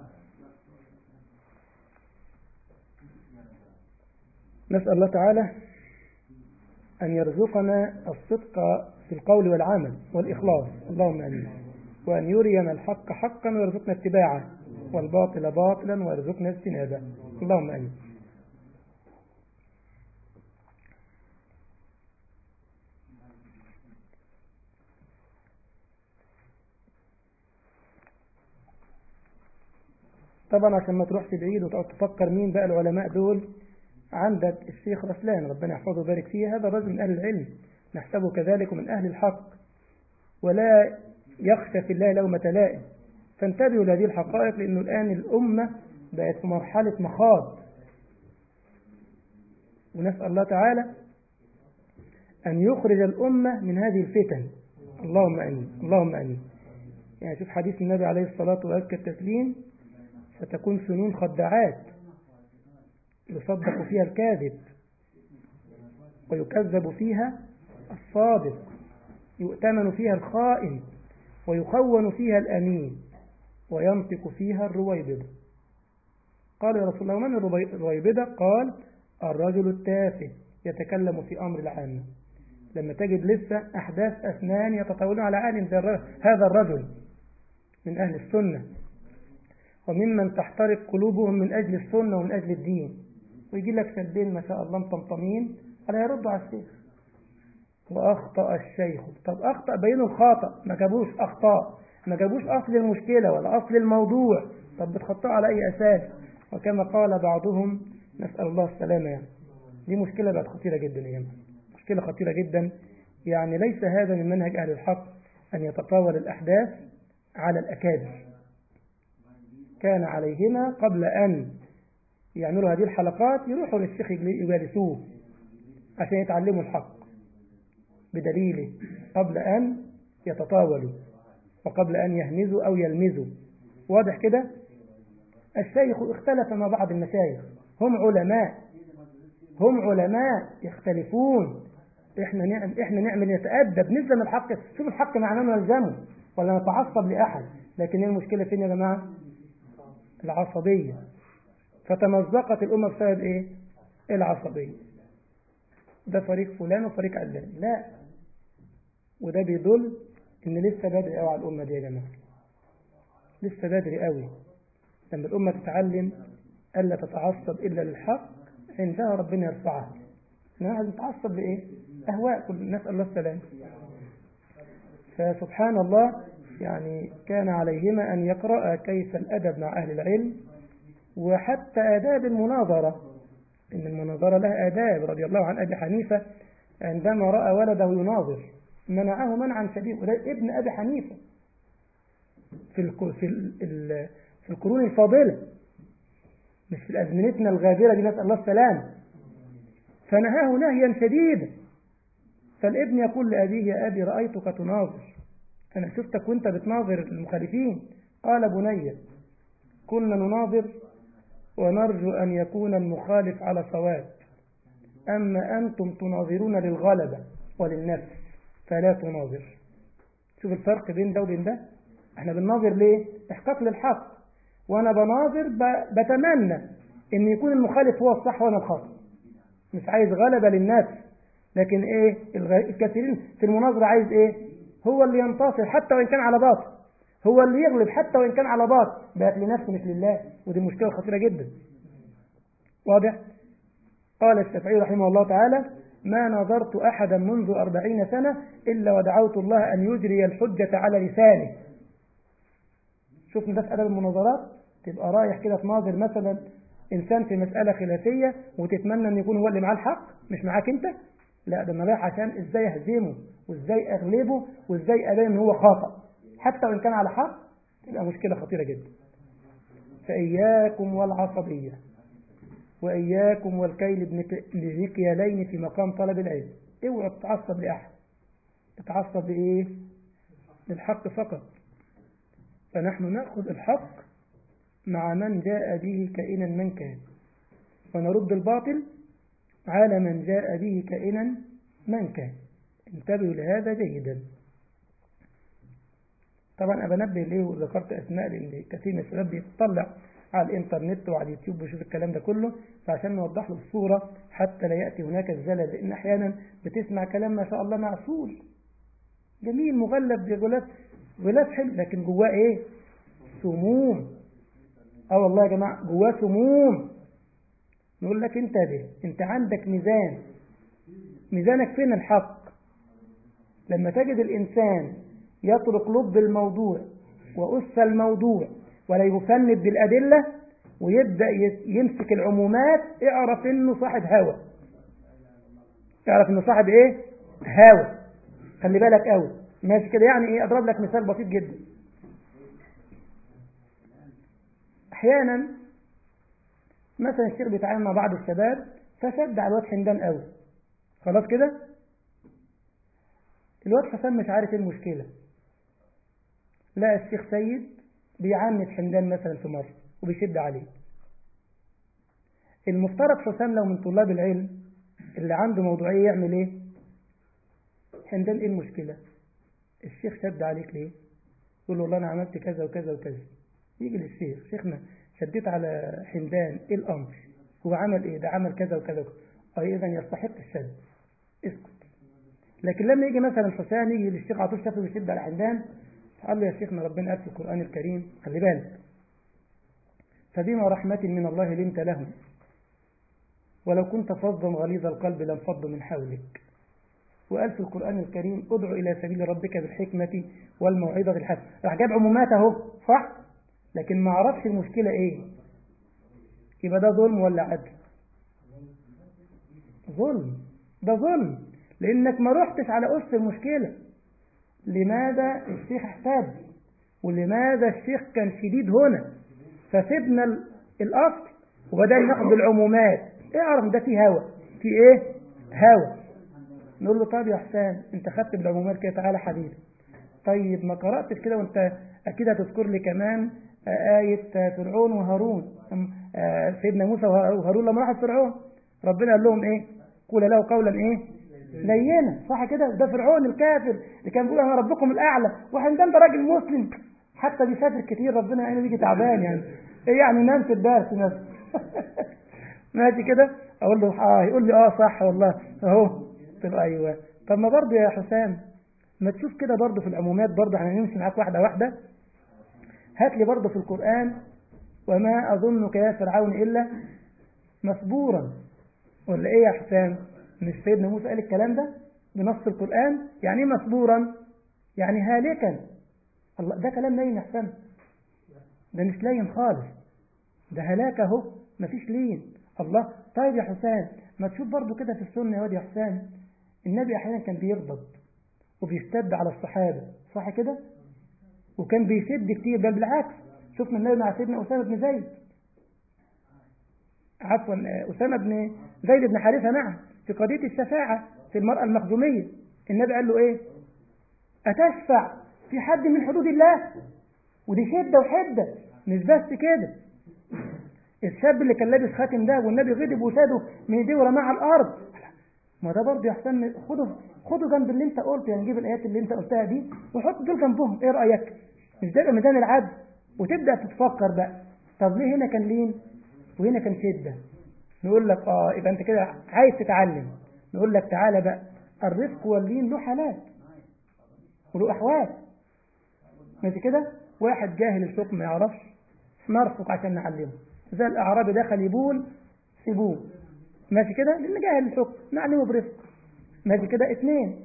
نسأل الله تعالى أن يرزقنا الصدق في القول والعمل والإخلاص اللهم أمين وأن يرينا الحق حقا ويرزقنا اتباعه والباطل باطلا ويرزقنا اجتنابه اللهم أمين طبعا عشان ما تروحش بعيد وتقعد تفكر مين بقى العلماء دول عندك الشيخ رسلان ربنا يحفظه ويبارك فيه هذا رجل من أهل العلم نحسبه كذلك من أهل الحق ولا يخشى في الله لومة لائم فانتبهوا لهذه الحقائق لأنه الآن الأمة بقت في مرحلة مخاض ونسأل الله تعالى أن يخرج الأمة من هذه الفتن اللهم أمين اللهم أمين يعني شوف حديث النبي عليه الصلاة وأزكى التسليم ستكون سنون خدعات يصدق فيها الكاذب ويكذب فيها الصادق يؤتمن فيها الخائن ويخون فيها الأمين وينطق فيها الرويبضة قال يا رسول الله من الرويبضة قال الرجل التافه يتكلم في أمر العامة لما تجد لسه أحداث أسنان يتطاولون على عالم زي هذا الرجل من أهل السنة وممن تحترق قلوبهم من أجل السنة ومن أجل الدين ويجي لك شابين ما شاء الله مطمطمين على يردوا على الشيخ وأخطأ الشيخ طب أخطأ بينوا الخطأ ما جابوش أخطاء ما جابوش أصل المشكلة ولا أصل الموضوع طب بتخطئوا على أي أساس وكما قال بعضهم نسأل الله السلامة يعني دي مشكلة بقت خطيرة جدا يا جماعة مشكلة خطيرة جدا يعني ليس هذا من منهج أهل الحق أن يتطاول الأحداث على الأكابر كان عليهما قبل أن يعملوا هذه الحلقات يروحوا للشيخ يجالسوه عشان يتعلموا الحق بدليله قبل أن يتطاولوا وقبل أن يهمزوا أو يلمزوا واضح كده الشيخ اختلف مع بعض المشايخ هم علماء هم علماء يختلفون احنا نعمل احنا نعمل نتأدب نلزم الحق شوف الحق معناه نلزمه ولا نتعصب لأحد لكن هي المشكلة فين يا جماعة العصبية فتمزقت الأمة بسبب ايه العصبية ده فريق فلان وفريق علان لا وده بيدل ان لسه بدري قوي على الأمة دي يا جماعة لسه بدري قوي لما الأمة تتعلم ألا تتعصب إلا للحق عندها ربنا يرفعها إنها تتعصب لإيه؟ أهواء كل نسأل الله السلام فسبحان الله يعني كان عليهما أن يقرأ كيف الأدب مع أهل العلم وحتى آداب المناظرة إن المناظرة لها آداب رضي الله عن أبي حنيفة عندما رأى ولده يناظر منعه منعا شديدا وده ابن أبي حنيفة في الك- في ال- ال- في القرون الفاضلة مش في أزمنتنا الغابرة دي نسأل الله السلام فنهاه نهيا شديدا فالابن يقول لأبيه يا أبي رأيتك تناظر أنا شفتك وأنت بتناظر المخالفين قال بني كنا نناظر ونرجو أن يكون المخالف على صواب أما أنتم تناظرون للغلبة وللنفس فلا تناظر شوف الفرق بين ده وبين ده احنا بنناظر ليه احقاق للحق وانا بناظر ب- بتمنى ان يكون المخالف هو الصح وانا الخطأ مش عايز غلبة للنفس لكن ايه الغ- الكثيرين في المناظرة عايز ايه هو اللي ينتصر حتى وان كان على باطل هو اللي يغلب حتى وان كان على باطل بقت لنفسه مش لله ودي مشكلة خطيرة جدا واضح قال الشافعي رحمه الله تعالى ما نظرت أحدا منذ أربعين سنة إلا ودعوت الله أن يجري الحجة على لسانه شوفنا ده في أدب المناظرات تبقى رايح كده تناظر مثلا إنسان في مسألة خلافية وتتمنى أن يكون هو اللي معاه الحق مش معاك أنت لا ده أنا رايح عشان إزاي أهزمه وإزاي أغلبه وإزاي أبين أن هو خاطئ حتى وإن كان على حق تبقى مشكلة خطيرة جدا فإياكم والعصبية وإياكم والكيل بنك- بمكيالين في مقام طلب العلم اوعوا تتعصب لأحد تتعصب لإيه؟ للحق فقط فنحن نأخذ الحق مع من جاء به كائنا من كان ونرد الباطل على من جاء به كائنا من كان انتبهوا لهذا جيدا طبعا أنا بنبه ليه وذكرت أسماء لأن كثير من الشباب بيطلع على الإنترنت وعلى اليوتيوب ويشوف الكلام ده كله فعشان نوضح له الصورة حتى لا يأتي هناك الزلل لأن أحيانا بتسمع كلام ما شاء الله معسول جميل مغلف بغلاف غلاف حلو لكن جواه إيه؟ سموم اه والله يا جماعة جواه سموم نقول لك انتبه انت عندك ميزان ميزانك فين الحق لما تجد الإنسان يطرق لب الموضوع وأس الموضوع ولا يفند بالأدلة ويبدأ يس- يمسك العمومات اعرف انه صاحب هوى اعرف انه صاحب ايه هوى خلي بالك قوي ماشي كده يعني ايه اضرب لك مثال بسيط جدا احيانا مثلا الشيخ بيتعامل مع بعض الشباب فشد على الواد حمدان قوي خلاص كده الواد حسام مش عارف ايه المشكله لا الشيخ سيد بيعاند حمدان مثلا في مره وبيشد عليه المفترض حسام لو من طلاب العلم اللي عنده موضوعيه يعمل ايه حمدان ايه المشكله الشيخ شد عليك ليه يقول له والله انا عملت كذا وكذا وكذا يجي للشيخ شيخنا شديت على حمدان ايه الامر هو عمل ايه ده عمل كذا وكذا وكذا اي اذا يستحق الشد اسكت لكن لما يجي مثلا حسام يجي للشيخ على طول شافه بيشد على حمدان قال له يا شيخنا ربنا قال في القرآن الكريم خلي بالك فبما رحمة من الله لنت لهم ولو كنت فظا غليظ القلب لانفضوا من حولك وقال في القرآن الكريم ادع إلى سبيل ربك بالحكمة والموعظة الحسنة راح جاب عمومات اهو صح لكن ما عرفش المشكلة ايه يبقى ده ظلم ولا عدل ظلم ده ظلم لانك ما رحتش على أس المشكلة لماذا الشيخ احتاج ولماذا الشيخ كان شديد هنا فسيبنا ال- الأصل وبدأنا ناخد العمومات اعرف ده فيه هوى في ايه هوى نقول له طب يا حسام انت خدت بالعمومات كده تعالى حبيبي طيب ما قرأتش كده وانت اكيد هتذكر لي كمان آه، آية آه، فرعون وهارون أم- آه، سيدنا موسى وه- وهارون لما راحوا فرعون ربنا قال لهم ايه قول له قولا ايه لينه صح كده ده فرعون الكافر اللي كان بيقول انا ربكم الاعلى واحد ده انت راجل مسلم حتى بيسافر كتير ربنا يعني بيجي تعبان يعني ايه يعني نام في الدرس مثلا ماشي كده اقول له اه يقول لي اه صح والله اهو قلت له ايوه طب ما برضه يا حسام ما تشوف كده برضه في العمومات برضه احنا هنمشي معاك واحده واحده هات لي برضه في القران وما اظنك يا فرعون الا مسبورا ولا ايه يا حسام مش سيدنا موسى قال الكلام ده بنص القران يعني ايه مسبورا يعني هالكا الله ده كلام لين يا حسام ده مش لين خالص ده هلاك اهو مفيش لين الله طيب يا حسام ما تشوف برضو كده في السنة يا واد يا حسام النبي أحيانا كان بيغضب وبيشتد على الصحابة صح كده وكان بيشد كتير بل بالعكس شفنا النبي مع سيدنا أسامة بن زيد عفوا أسامة بن زيد بن حارثة نعم في قضية الشفاعة في المرأة المخزومية النبي قال له إيه أتشفع في حد من حدود الله ودي شدة وحدة مش بس كده الشاب اللي كان لابس خاتم ده والنبي غضب وشاده من ايديه ورماه على الارض ما ده برضه يا حسام خده خده جنب اللي انت قلته يعني نجيب الايات اللي انت قلتها دي وحط دول جنبهم ايه رايك مش ده ميدان العدل وتبدا تتفكر بقى طب ليه هنا كان لين وهنا كان شده نقول لك اه يبقى انت كده عايز تتعلم نقول لك تعالى بقى الرفق واللين له حالات وله احوال ماشي كده واحد جاهل الحكم ما يعرفش نرفق عشان نعلمه زي الأعرابي دخل يبول سيبوه ماشي كده لأن جاهل الحكم نعلمه برفق ماشي كده اثنين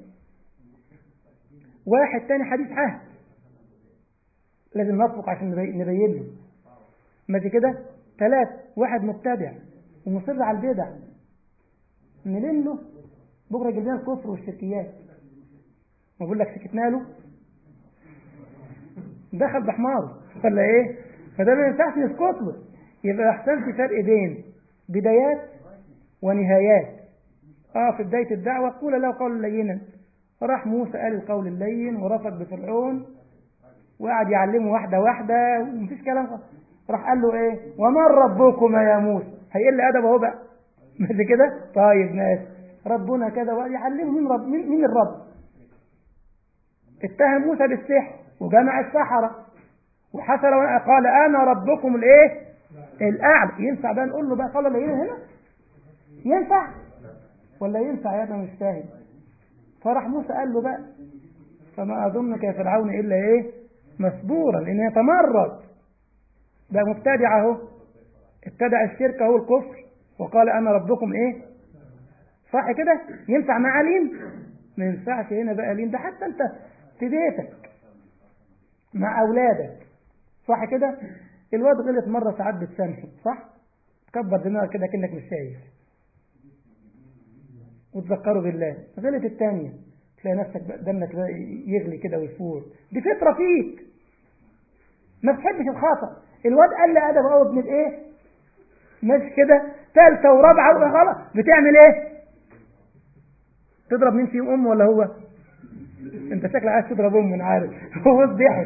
واحد تاني حديث عهد لازم نرفق عشان نبين له ماشي كده ثلاث واحد مبتدع ومصر على البدع نلم له بكره يجيب لنا الكفر والشركيات ما بقول لك سكتنا له دخل بحماره ولا ايه فده ما ينفعش نسكت له يبقى احسن في فرق بين بدايات ونهايات اه في بداية الدعوة قول له قول لينا راح موسى قال القول اللين ورفض بفرعون وقعد يعلمه واحدة واحدة ومفيش كلام خالص راح قال له ايه ومن ربكما يا موسى هيقل ادب اهو بقى ماشي كده طيب ماشي ربنا كذا ويعلمه مين رب مين, مين الرب اتهم موسى بالسحر وجمع السحرة وحصل قال انا ربكم الايه الاعلى ينفع بقى نقول له بقى قال لي هنا ينفع ولا ينفع يا مش فاهم فراح موسى قال له بقى فما اظنك يا فرعون الا ايه مسبورا ان يتمرد ده مبتدع اهو ابتدع الشرك اهو الكفر وقال انا ربكم ايه صح كده ينفع مع لين ما ينفعش هنا بقى لين ده حتى انت في بيتك مع اولادك صح كده الواد غلط مرة ساعات بتسامحه صح تكبر دماغك كده كأنك مش شايف وتذكره بالله غلط الثانية تلاقي نفسك دمك يغلي كده ويفور دي فطرة فيك ما بتحبش الخطأ الواد قال لي أدب أو ابن الإيه ماشي كده ثالثة ورابعة غلط بتعمل إيه تضرب مين فيهم أمه ولا هو انت شكلك عايز تضرب امه انا عارف هو ضحك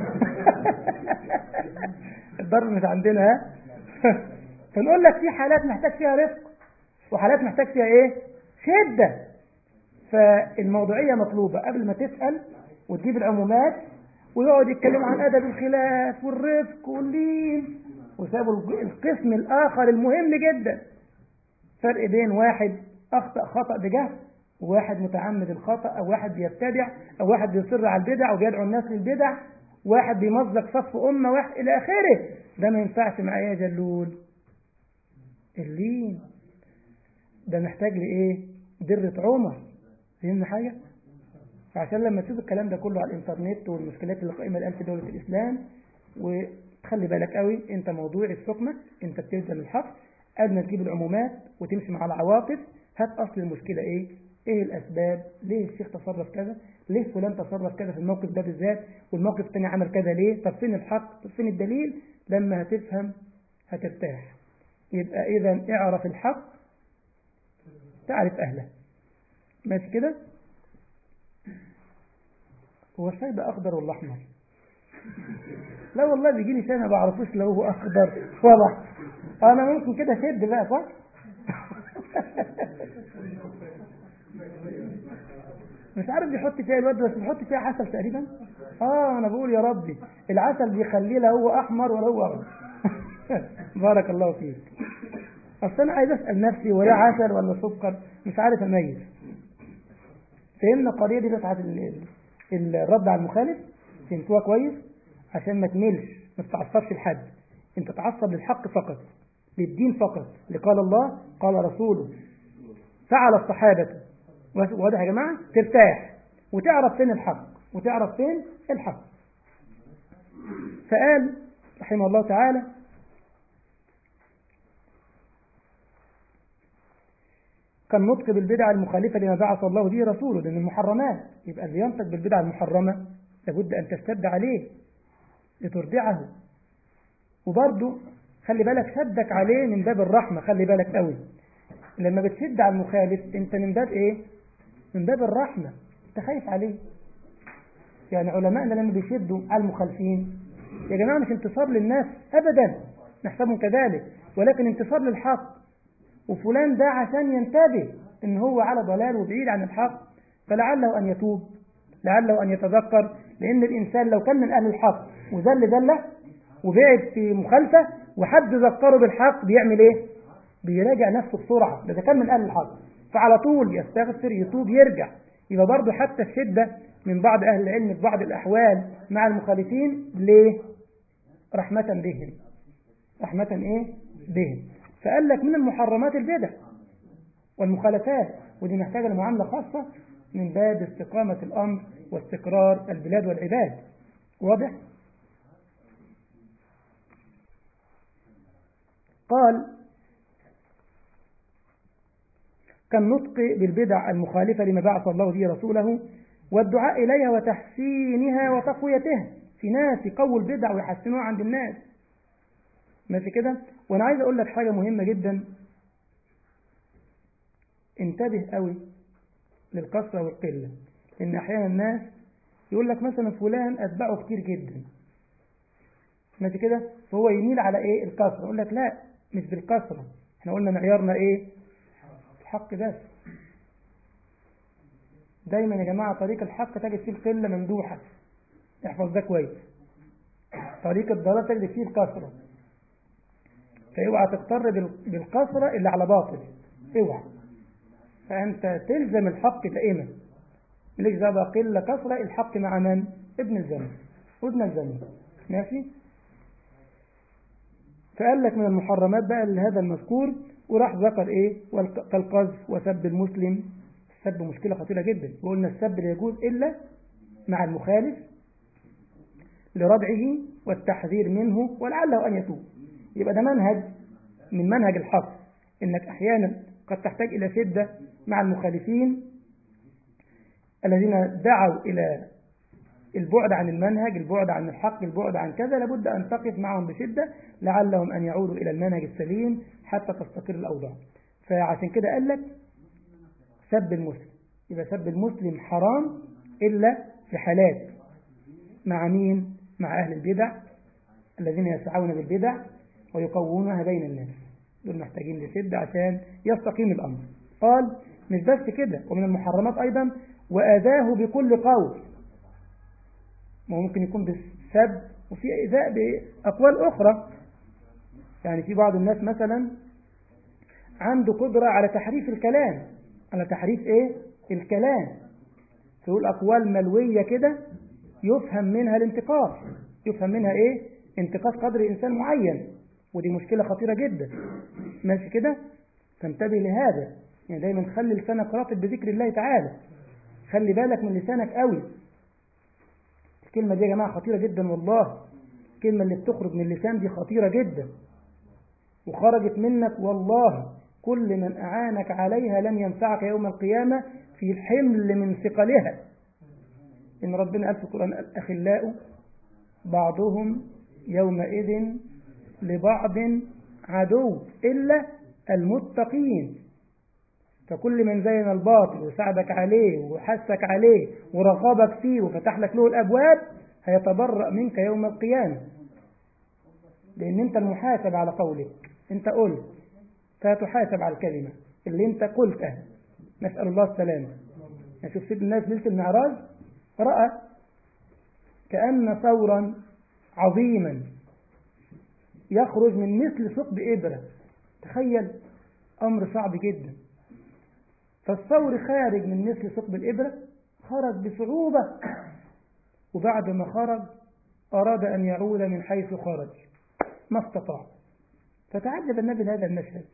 الضرب مش عندنا ها فنقول لك في حالات محتاج فيها رفق وحالات محتاج فيها ايه شدة فالموضوعية مطلوبة قبل ما تسأل وتجيب العمومات ويقعد يتكلم عن أدب الخلاف والرفق واللين وسابوا القسم الآخر المهم جدا فرق بين واحد أخطأ خطأ بجهل وواحد متعمد الخطأ أو واحد بيبتدع أو واحد بيصر على البدع وبيدعو الناس للبدع واحد بيمزق صف أمة واحد إلى آخره ده ما ينفعش مع يا جلول اللين ده محتاج لإيه درة عمر فهمنا حاجة فعشان لما تشوف الكلام ده كله على الإنترنت والمشكلات اللي قائمة الآن في دولة الإسلام وتخلي بالك قوي أنت موضوع السكنة أنت بتلزم الحق قبل ما تجيب العمومات وتمشي مع العواطف هات أصل المشكلة إيه ايه الاسباب ليه الشيخ تصرف كذا ليه فلان تصرف كذا في الموقف ده بالذات والموقف الثاني عمل كذا ليه طب فين الحق طب فين الدليل لما هتفهم هترتاح يبقى اذا اعرف الحق تعرف اهله ماشي كده هو الشاي ده اخضر ولا احمر لا والله بيجي لي شاي ما بعرفوش لو هو اخضر ولا انا ممكن كده شد بقى صح مش عارف بيحط فيها الواد بس بيحط فيها عسل تقريبا اه انا بقول يا ربي العسل بيخليه لا هو احمر ولا هو اخضر بارك الله فيك اصل انا عايز اسال نفسي ولا عسل ولا سكر مش عارف اميز فهمنا القضيه دي بتاعت ال- ال- الرد على المخالف فهمتوها كويس عشان ما تملش ما تتعصبش لحد انت تعصب للحق فقط للدين فقط اللي قال الله قال رسوله فعل الصحابة واضح يا جماعة ترتاح وتعرف فين الحق وتعرف فين الحق فقال رحمه الله تعالى كالنطق بالبدع المخالفة لما بعث الله به رسوله لأن المحرمات يبقى اللي ينطق بالبدع المحرمة لابد أن تشتد عليه لترضعه وبرضه خلي بالك شدك عليه من باب الرحمة خلي بالك قوي لما بتشد على المخالف انت من باب ايه من باب الرحمة انت خايف عليه يعني علماءنا لما بيشدوا على المخالفين يا جماعة مش انتصار للناس ابدا نحسبهم كذلك ولكن انتصار للحق وفلان ده عشان ينتبه ان هو على ضلال وبعيد عن الحق فلعله ان يتوب لعله ان يتذكر لان الانسان لو كان من اهل الحق وذل ذله وبعد في مخالفه وحد ذكره بالحق بيعمل ايه؟ بيراجع نفسه بسرعه ده كان من اهل الحق فعلى طول يستغفر يتوب يرجع يبقى برضه حتى الشده من بعض اهل العلم في بعض الاحوال مع المخالفين ليه؟ رحمه بهم رحمه ايه؟ بهم فقال لك من المحرمات البدع والمخالفات ودي محتاجه لمعامله خاصه من باب استقامه الامر واستقرار البلاد والعباد واضح؟ قال كالنطق بالبدع المخالفة لما بعث الله به رسوله والدعاء إليها وتحسينها وتقويتها في ناس يقووا البدع ويحسنوها عند الناس ماشي كده وأنا عايز أقول لك حاجة مهمة جدا انتبه قوي للكثرة والقلة إن أحيانا الناس يقول لك مثلا فلان أتباعه كتير جدا ماشي كده فهو يميل على إيه الكثرة يقول لك لا مش بالكثرة احنا قلنا معيارنا إيه الحق بس دايما يا جماعة طريق الحق تجد فيه القلة ممدوحة احفظ ده كويس طريق الضلال تجد فيه الكثرة فاوعى تقتر بالكثرة اللي على باطل اوعى فأنت تلزم الحق دائما مالكش دعوة قلة كثرة الحق مع من؟ ابن الزمن ابن الزمن ماشي؟ فقال لك من المحرمات بقى لهذا المذكور وراح ذكر ايه كالقذف وسب المسلم السب مشكلة خطيرة جدا وقلنا السب لا يجوز إلا مع المخالف لردعه والتحذير منه ولعله أن يتوب يبقى ده منهج من منهج الحق إنك أحيانا قد تحتاج إلى شدة مع المخالفين الذين دعوا إلى البعد عن المنهج البعد عن الحق البعد عن كذا لابد أن تقف معهم بشدة لعلهم أن يعودوا إلى المنهج السليم حتى تستقر الأوضاع فعشان كده قال لك سب المسلم يبقى سب المسلم حرام إلا في حالات مع مين مع أهل البدع الذين يسعون بالبدع ويقومونها بين الناس دول محتاجين لشدة عشان يستقيم الأمر قال مش بس كده ومن المحرمات أيضا وأذاه بكل قول ما ممكن يكون بالسب وفي إيذاء بأقوال أخرى يعني في بعض الناس مثلا عنده قدرة على تحريف الكلام على تحريف إيه الكلام تقول أقوال ملوية كده يفهم منها الانتقاص يفهم منها إيه انتقاص قدر إنسان معين ودي مشكلة خطيرة جدا ماشي كده فانتبه لهذا يعني دايما خلي لسانك راتب بذكر الله تعالى خلي بالك من لسانك قوي الكلمة دي يا جماعة خطيرة جدا والله الكلمة اللي بتخرج من اللسان دي خطيرة جدا وخرجت منك والله كل من أعانك عليها لن ينفعك يوم القيامة في الحمل من ثقلها إن ربنا قال في القرآن الأخلاء بعضهم يومئذ لبعض عدو إلا المتقين فكل من زين الباطل وساعدك عليه وحثك عليه ورغبك فيه وفتح لك له الأبواب هيتبرأ منك يوم القيامة لأن أنت المحاسب على قولك أنت قلت فهتحاسب على الكلمة اللي أنت قلتها نسأل الله السلامة يعني شوف سيدنا الناس ليلة المعراج رأى كأن ثورا عظيما يخرج من مثل ثقب إبرة تخيل أمر صعب جدا فالثور خارج من مثل ثقب الإبرة خرج بصعوبة وبعد ما خرج أراد أن يعود من حيث خرج ما استطاع فتعجب النبي لهذا المشهد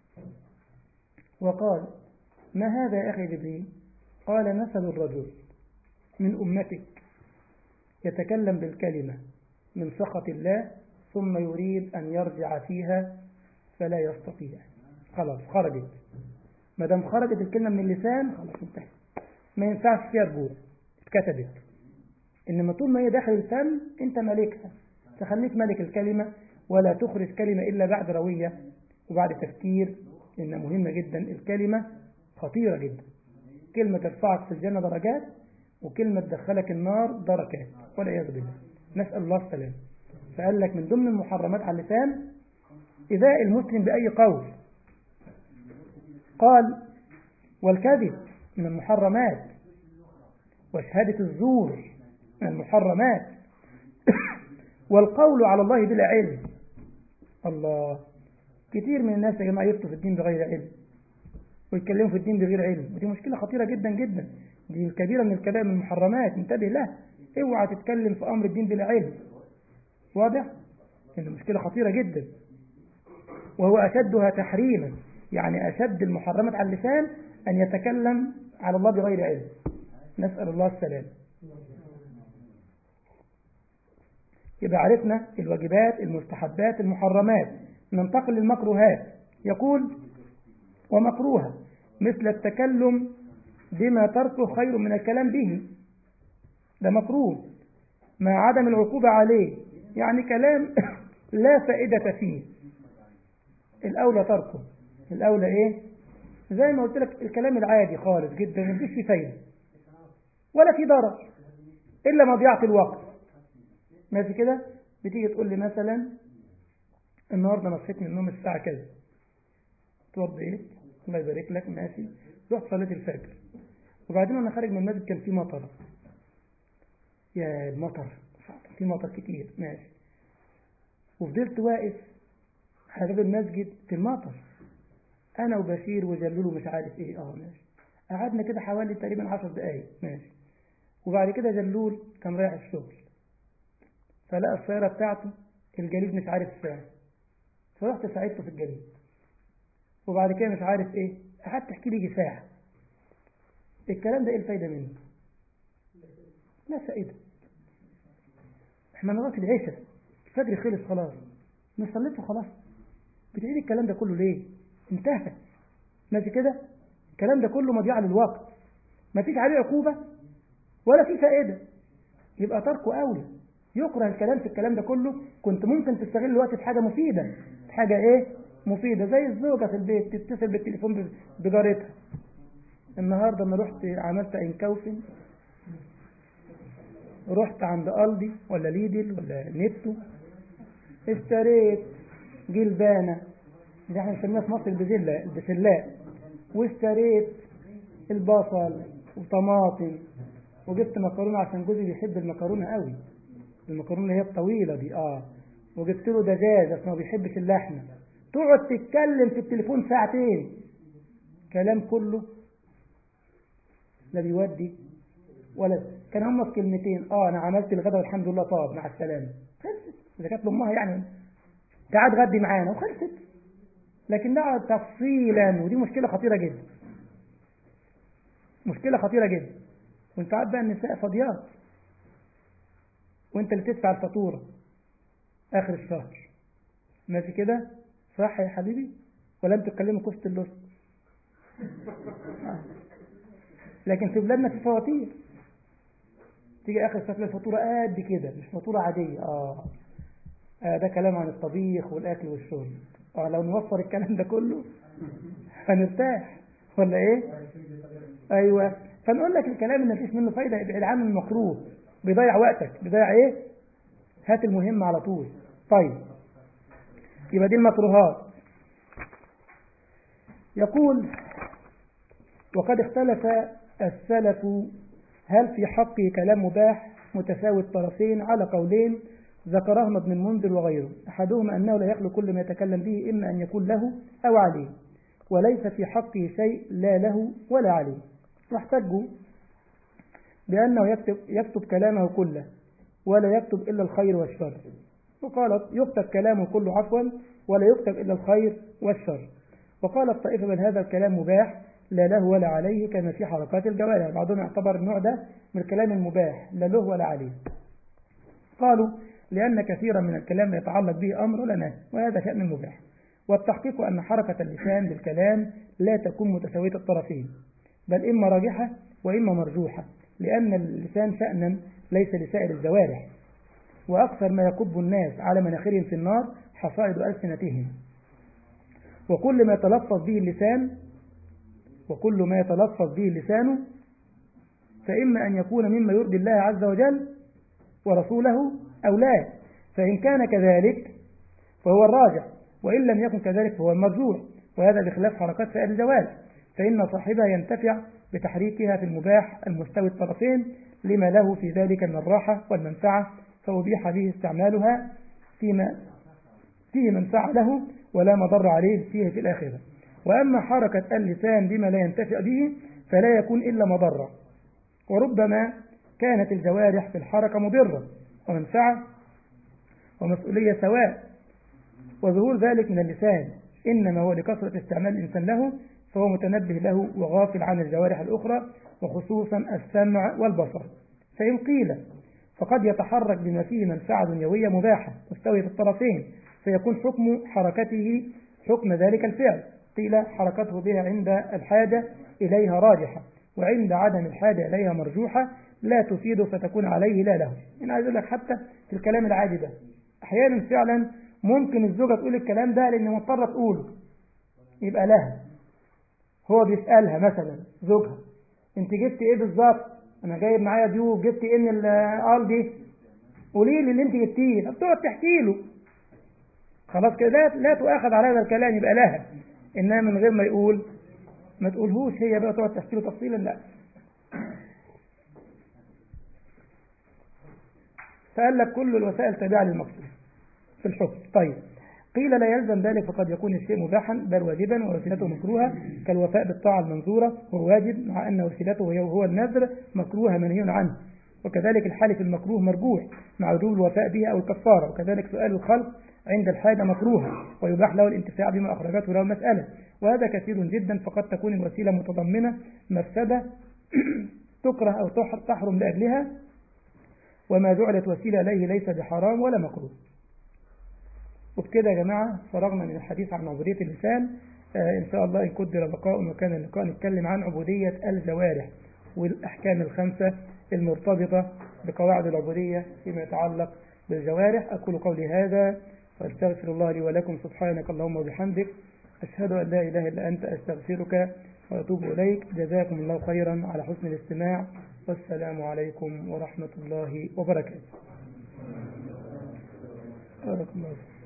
وقال ما هذا يا أخي جبريل قال مثل الرجل من أمتك يتكلم بالكلمة من سخط الله ثم يريد أن يرجع فيها فلا يستطيع خلاص خرجت ما دام خرجت الكلمة من اللسان خلاص انتهت ما ينفعش فيها رجوع اتكتبت إنما طول ما هي داخل الفم أنت مالكها تخليك ملك الكلمة ولا تخرج كلمة إلا بعد روية وبعد تفكير إن مهمة جدا الكلمة خطيرة جدا كلمة ترفعك في الجنة درجات وكلمة تدخلك النار دركات والعياذ بالله نسأل الله السلام فقال لك من ضمن المحرمات على اللسان إذاء المسلم بأي قول قال والكذب من المحرمات وشهادة الزور من المحرمات والقول على الله بلا علم الله كتير من الناس يا جماعة يفتوا في الدين بغير علم ويتكلموا في الدين بغير علم ودي مشكلة خطيرة جدا جدا دي كبيرة من الكبائر من المحرمات انتبه لها اوعى تتكلم في أمر الدين بلا علم واضح؟ إن مشكلة خطيرة جدا وهو أشدها تحريما يعني أشد المحرمات على اللسان أن يتكلم على الله بغير علم نسأل الله السلام يبقى عرفنا الواجبات المستحبات المحرمات ننتقل للمكروهات يقول ومكروها مثل التكلم بما تركه خير من الكلام به ده مكروه مع عدم العقوبة عليه يعني كلام لا فائدة فيه الأولى تركه الأولى إيه زي ما قلت لك الكلام العادي خالص جدا ما فيش فيه فايدة ولا في ضرر إلا مضيعة الوقت ماشي كده بتيجي تقول لي مثلا النهارده انا صحيت من النوم الساعة كذا اتوضيت الله يبارك لك ماشي رحت صليت الفجر وبعدين انا خارج من المسجد كان في مطر يا المطر في مطر كتير ماشي وفضلت واقف على باب المسجد في المطر انا وبشير وجلول ومش عارف ايه اه ماشي قعدنا كده حوالي تقريبا عشر دقايق ماشي وبعد كده جلول كان رايح الشغل فلقى السيارة بتاعته الجليد مش عارف ساعة فرحت ساعدته في الجليد وبعد كده مش عارف ايه قعدت تحكي لي ساعة الكلام ده ايه الفايدة منه لا فائدة احنا لغاية العشاء الفجر خلص خلاص مش صليته خلاص بتعيد الكلام ده كله ليه انتهى ماشي كده الكلام ده كله مضيعة للوقت ما فيش عليه عقوبة ولا في فائدة يبقى تركه أولى يكره الكلام في الكلام ده كله كنت ممكن تستغل الوقت في حاجة مفيدة في حاجة ايه مفيدة زي الزوجة في البيت تتصل بالتليفون بجارتها النهاردة انا رحت عملت انكوفن رحت عند ألدي ولا ليدل ولا نتو اشتريت جلبانة اللي احنا بنسميها في مصر البزلة البسلاء واشتريت البصل وطماطم وجبت مكرونة عشان جوزي بيحب المكرونة قوي المكرونة اللي هي الطويلة دي اه وجبت له دجاج عشان ما بيحبش اللحمة تقعد تتكلم في التليفون ساعتين كلام كله لا بيودي ولا كان هم في كلمتين اه انا عملت الغدا والحمد لله طاب مع السلامة خلصت اذا كانت لامها يعني تعال غدي معانا وخلصت لكن ده تفصيلا ودي مشكلة خطيرة جدا مشكلة خطيرة جدا وانت عارف بقى النساء فاضيات وانت اللي تدفع الفاتورة اخر الشهر ماشي كده صح يا حبيبي ولا انت تتكلموا كوست اللص لكن في بلادنا في فواتير تيجي اخر الشهر الفاتورة قد كده مش فاتورة عادية اه. اه ده كلام عن الطبيخ والاكل والشرب اه لو نوفر الكلام ده كله هنرتاح ولا ايه ايوه فنقول لك الكلام اللي مفيش منه فايده ابعد عنه المكروه بيضيع وقتك بيضيع ايه هات المهم على طول طيب يبقى دي المكروهات يقول وقد اختلف السلف هل في حقه كلام مباح متساوي الطرفين على قولين ذكرهما ابن المنذر وغيره أحدهما أنه لا يخلو كل ما يتكلم به إما أن يكون له أو عليه وليس في حقه شيء لا له ولا عليه واحتجوا بأنه يكتب, يكتب كلامه كله ولا يكتب إلا الخير والشر وقالت يكتب كلامه كله عفوا ولا يكتب إلا الخير والشر وقالت طائفة بل هذا الكلام مباح لا له ولا عليه كما في حركات الجوارح بعضهم يعتبر النوع ده من الكلام المباح لا له ولا عليه قالوا لأن كثيرا من الكلام يتعلق به أمر ولا نهي وهذا شأن المباح والتحقيق أن حركة اللسان بالكلام لا تكون متساوية الطرفين بل إما راجحة وإما مرجوحة لأن اللسان شأنا ليس لسائر الجوارح وأكثر ما يكب الناس على مناخرهم في النار حصائد ألسنتهم وكل ما يتلفظ به اللسان وكل ما يتلفظ به اللسان فإما أن يكون مما يرضي الله عز وجل ورسوله أو لا فإن كان كذلك فهو الراجع وإن لم يكن كذلك فهو المرجوح وهذا بخلاف حركات سائر الجواز فإن صاحبها ينتفع بتحريكها في المباح المستوي الطرفين لما له في ذلك من الراحة والمنفعة فأبيح به استعمالها فيما فيه منفعة له ولا مضر عليه فيه في الآخرة وأما حركة اللسان بما لا ينتفع به فلا يكون إلا مضرة وربما كانت الجوارح في الحركة مضرة ومنفعة ومسؤولية سواء وظهور ذلك من اللسان إنما هو لكثرة استعمال الإنسان له فهو متنبه له وغافل عن الجوارح الأخرى وخصوصا السمع والبصر فإن قيل فقد يتحرك بما فيه منفعة دنيوية مباحة مستوية الطرفين فيكون حكم حركته حكم ذلك الفعل قيل حركته بها عند الحاجة إليها راجحة وعند عدم الحاجة إليها مرجوحة لا تفيد فتكون عليه لا له أنا عايز أقول لك حتى في الكلام العادي ده أحيانا فعلا ممكن الزوجة تقول الكلام ده لأن مضطرة تقوله يبقى لها هو بيسألها مثلا زوجها انت جبت ايه بالظبط انا جايب معايا ضيوف جبت ايه من الارض دي قولي لي اللي انت جبتيه بتقعد تحكي له خلاص كده لا, لا تؤاخذ على هذا الكلام يبقى لها انما من غير ما يقول ما تقولهوش هي بقى تقعد تحكي له تفصيلا لا فقال لك كل الوسائل تابعه للمقصود في الحكم طيب قيل لا يلزم ذلك فقد يكون الشيء مباحا بل واجبا ووسيلته مكروهة كالوفاء بالطاعة المنظورة هو واجب مع أن وسيلته وهو النذر مكروهة منهي عنه وكذلك الحالف المكروه مرجوح مع وجوب الوفاء به أو الكفارة وكذلك سؤال الخلق عند الحاجة مكروها ويباح له الانتفاع بما أخرجته له المسألة وهذا كثير جدا فقد تكون الوسيلة متضمنة مفسدة تكره أو تحرم لأجلها وما جعلت وسيلة إليه ليس بحرام ولا مكروه وبكده يا جماعة فرغنا من الحديث عن عبودية اللسان آه إن شاء الله إن قدر بقاء وكان اللقاء نتكلم عن عبودية الجوارح والأحكام الخمسة المرتبطة بقواعد العبودية فيما يتعلق بالجوارح أقول قولي هذا وأستغفر الله لي ولكم سبحانك اللهم وبحمدك أشهد أن لا إله إلا أنت أستغفرك وأتوب إليك جزاكم الله خيرا على حسن الاستماع والسلام عليكم ورحمة الله وبركاته بارك الله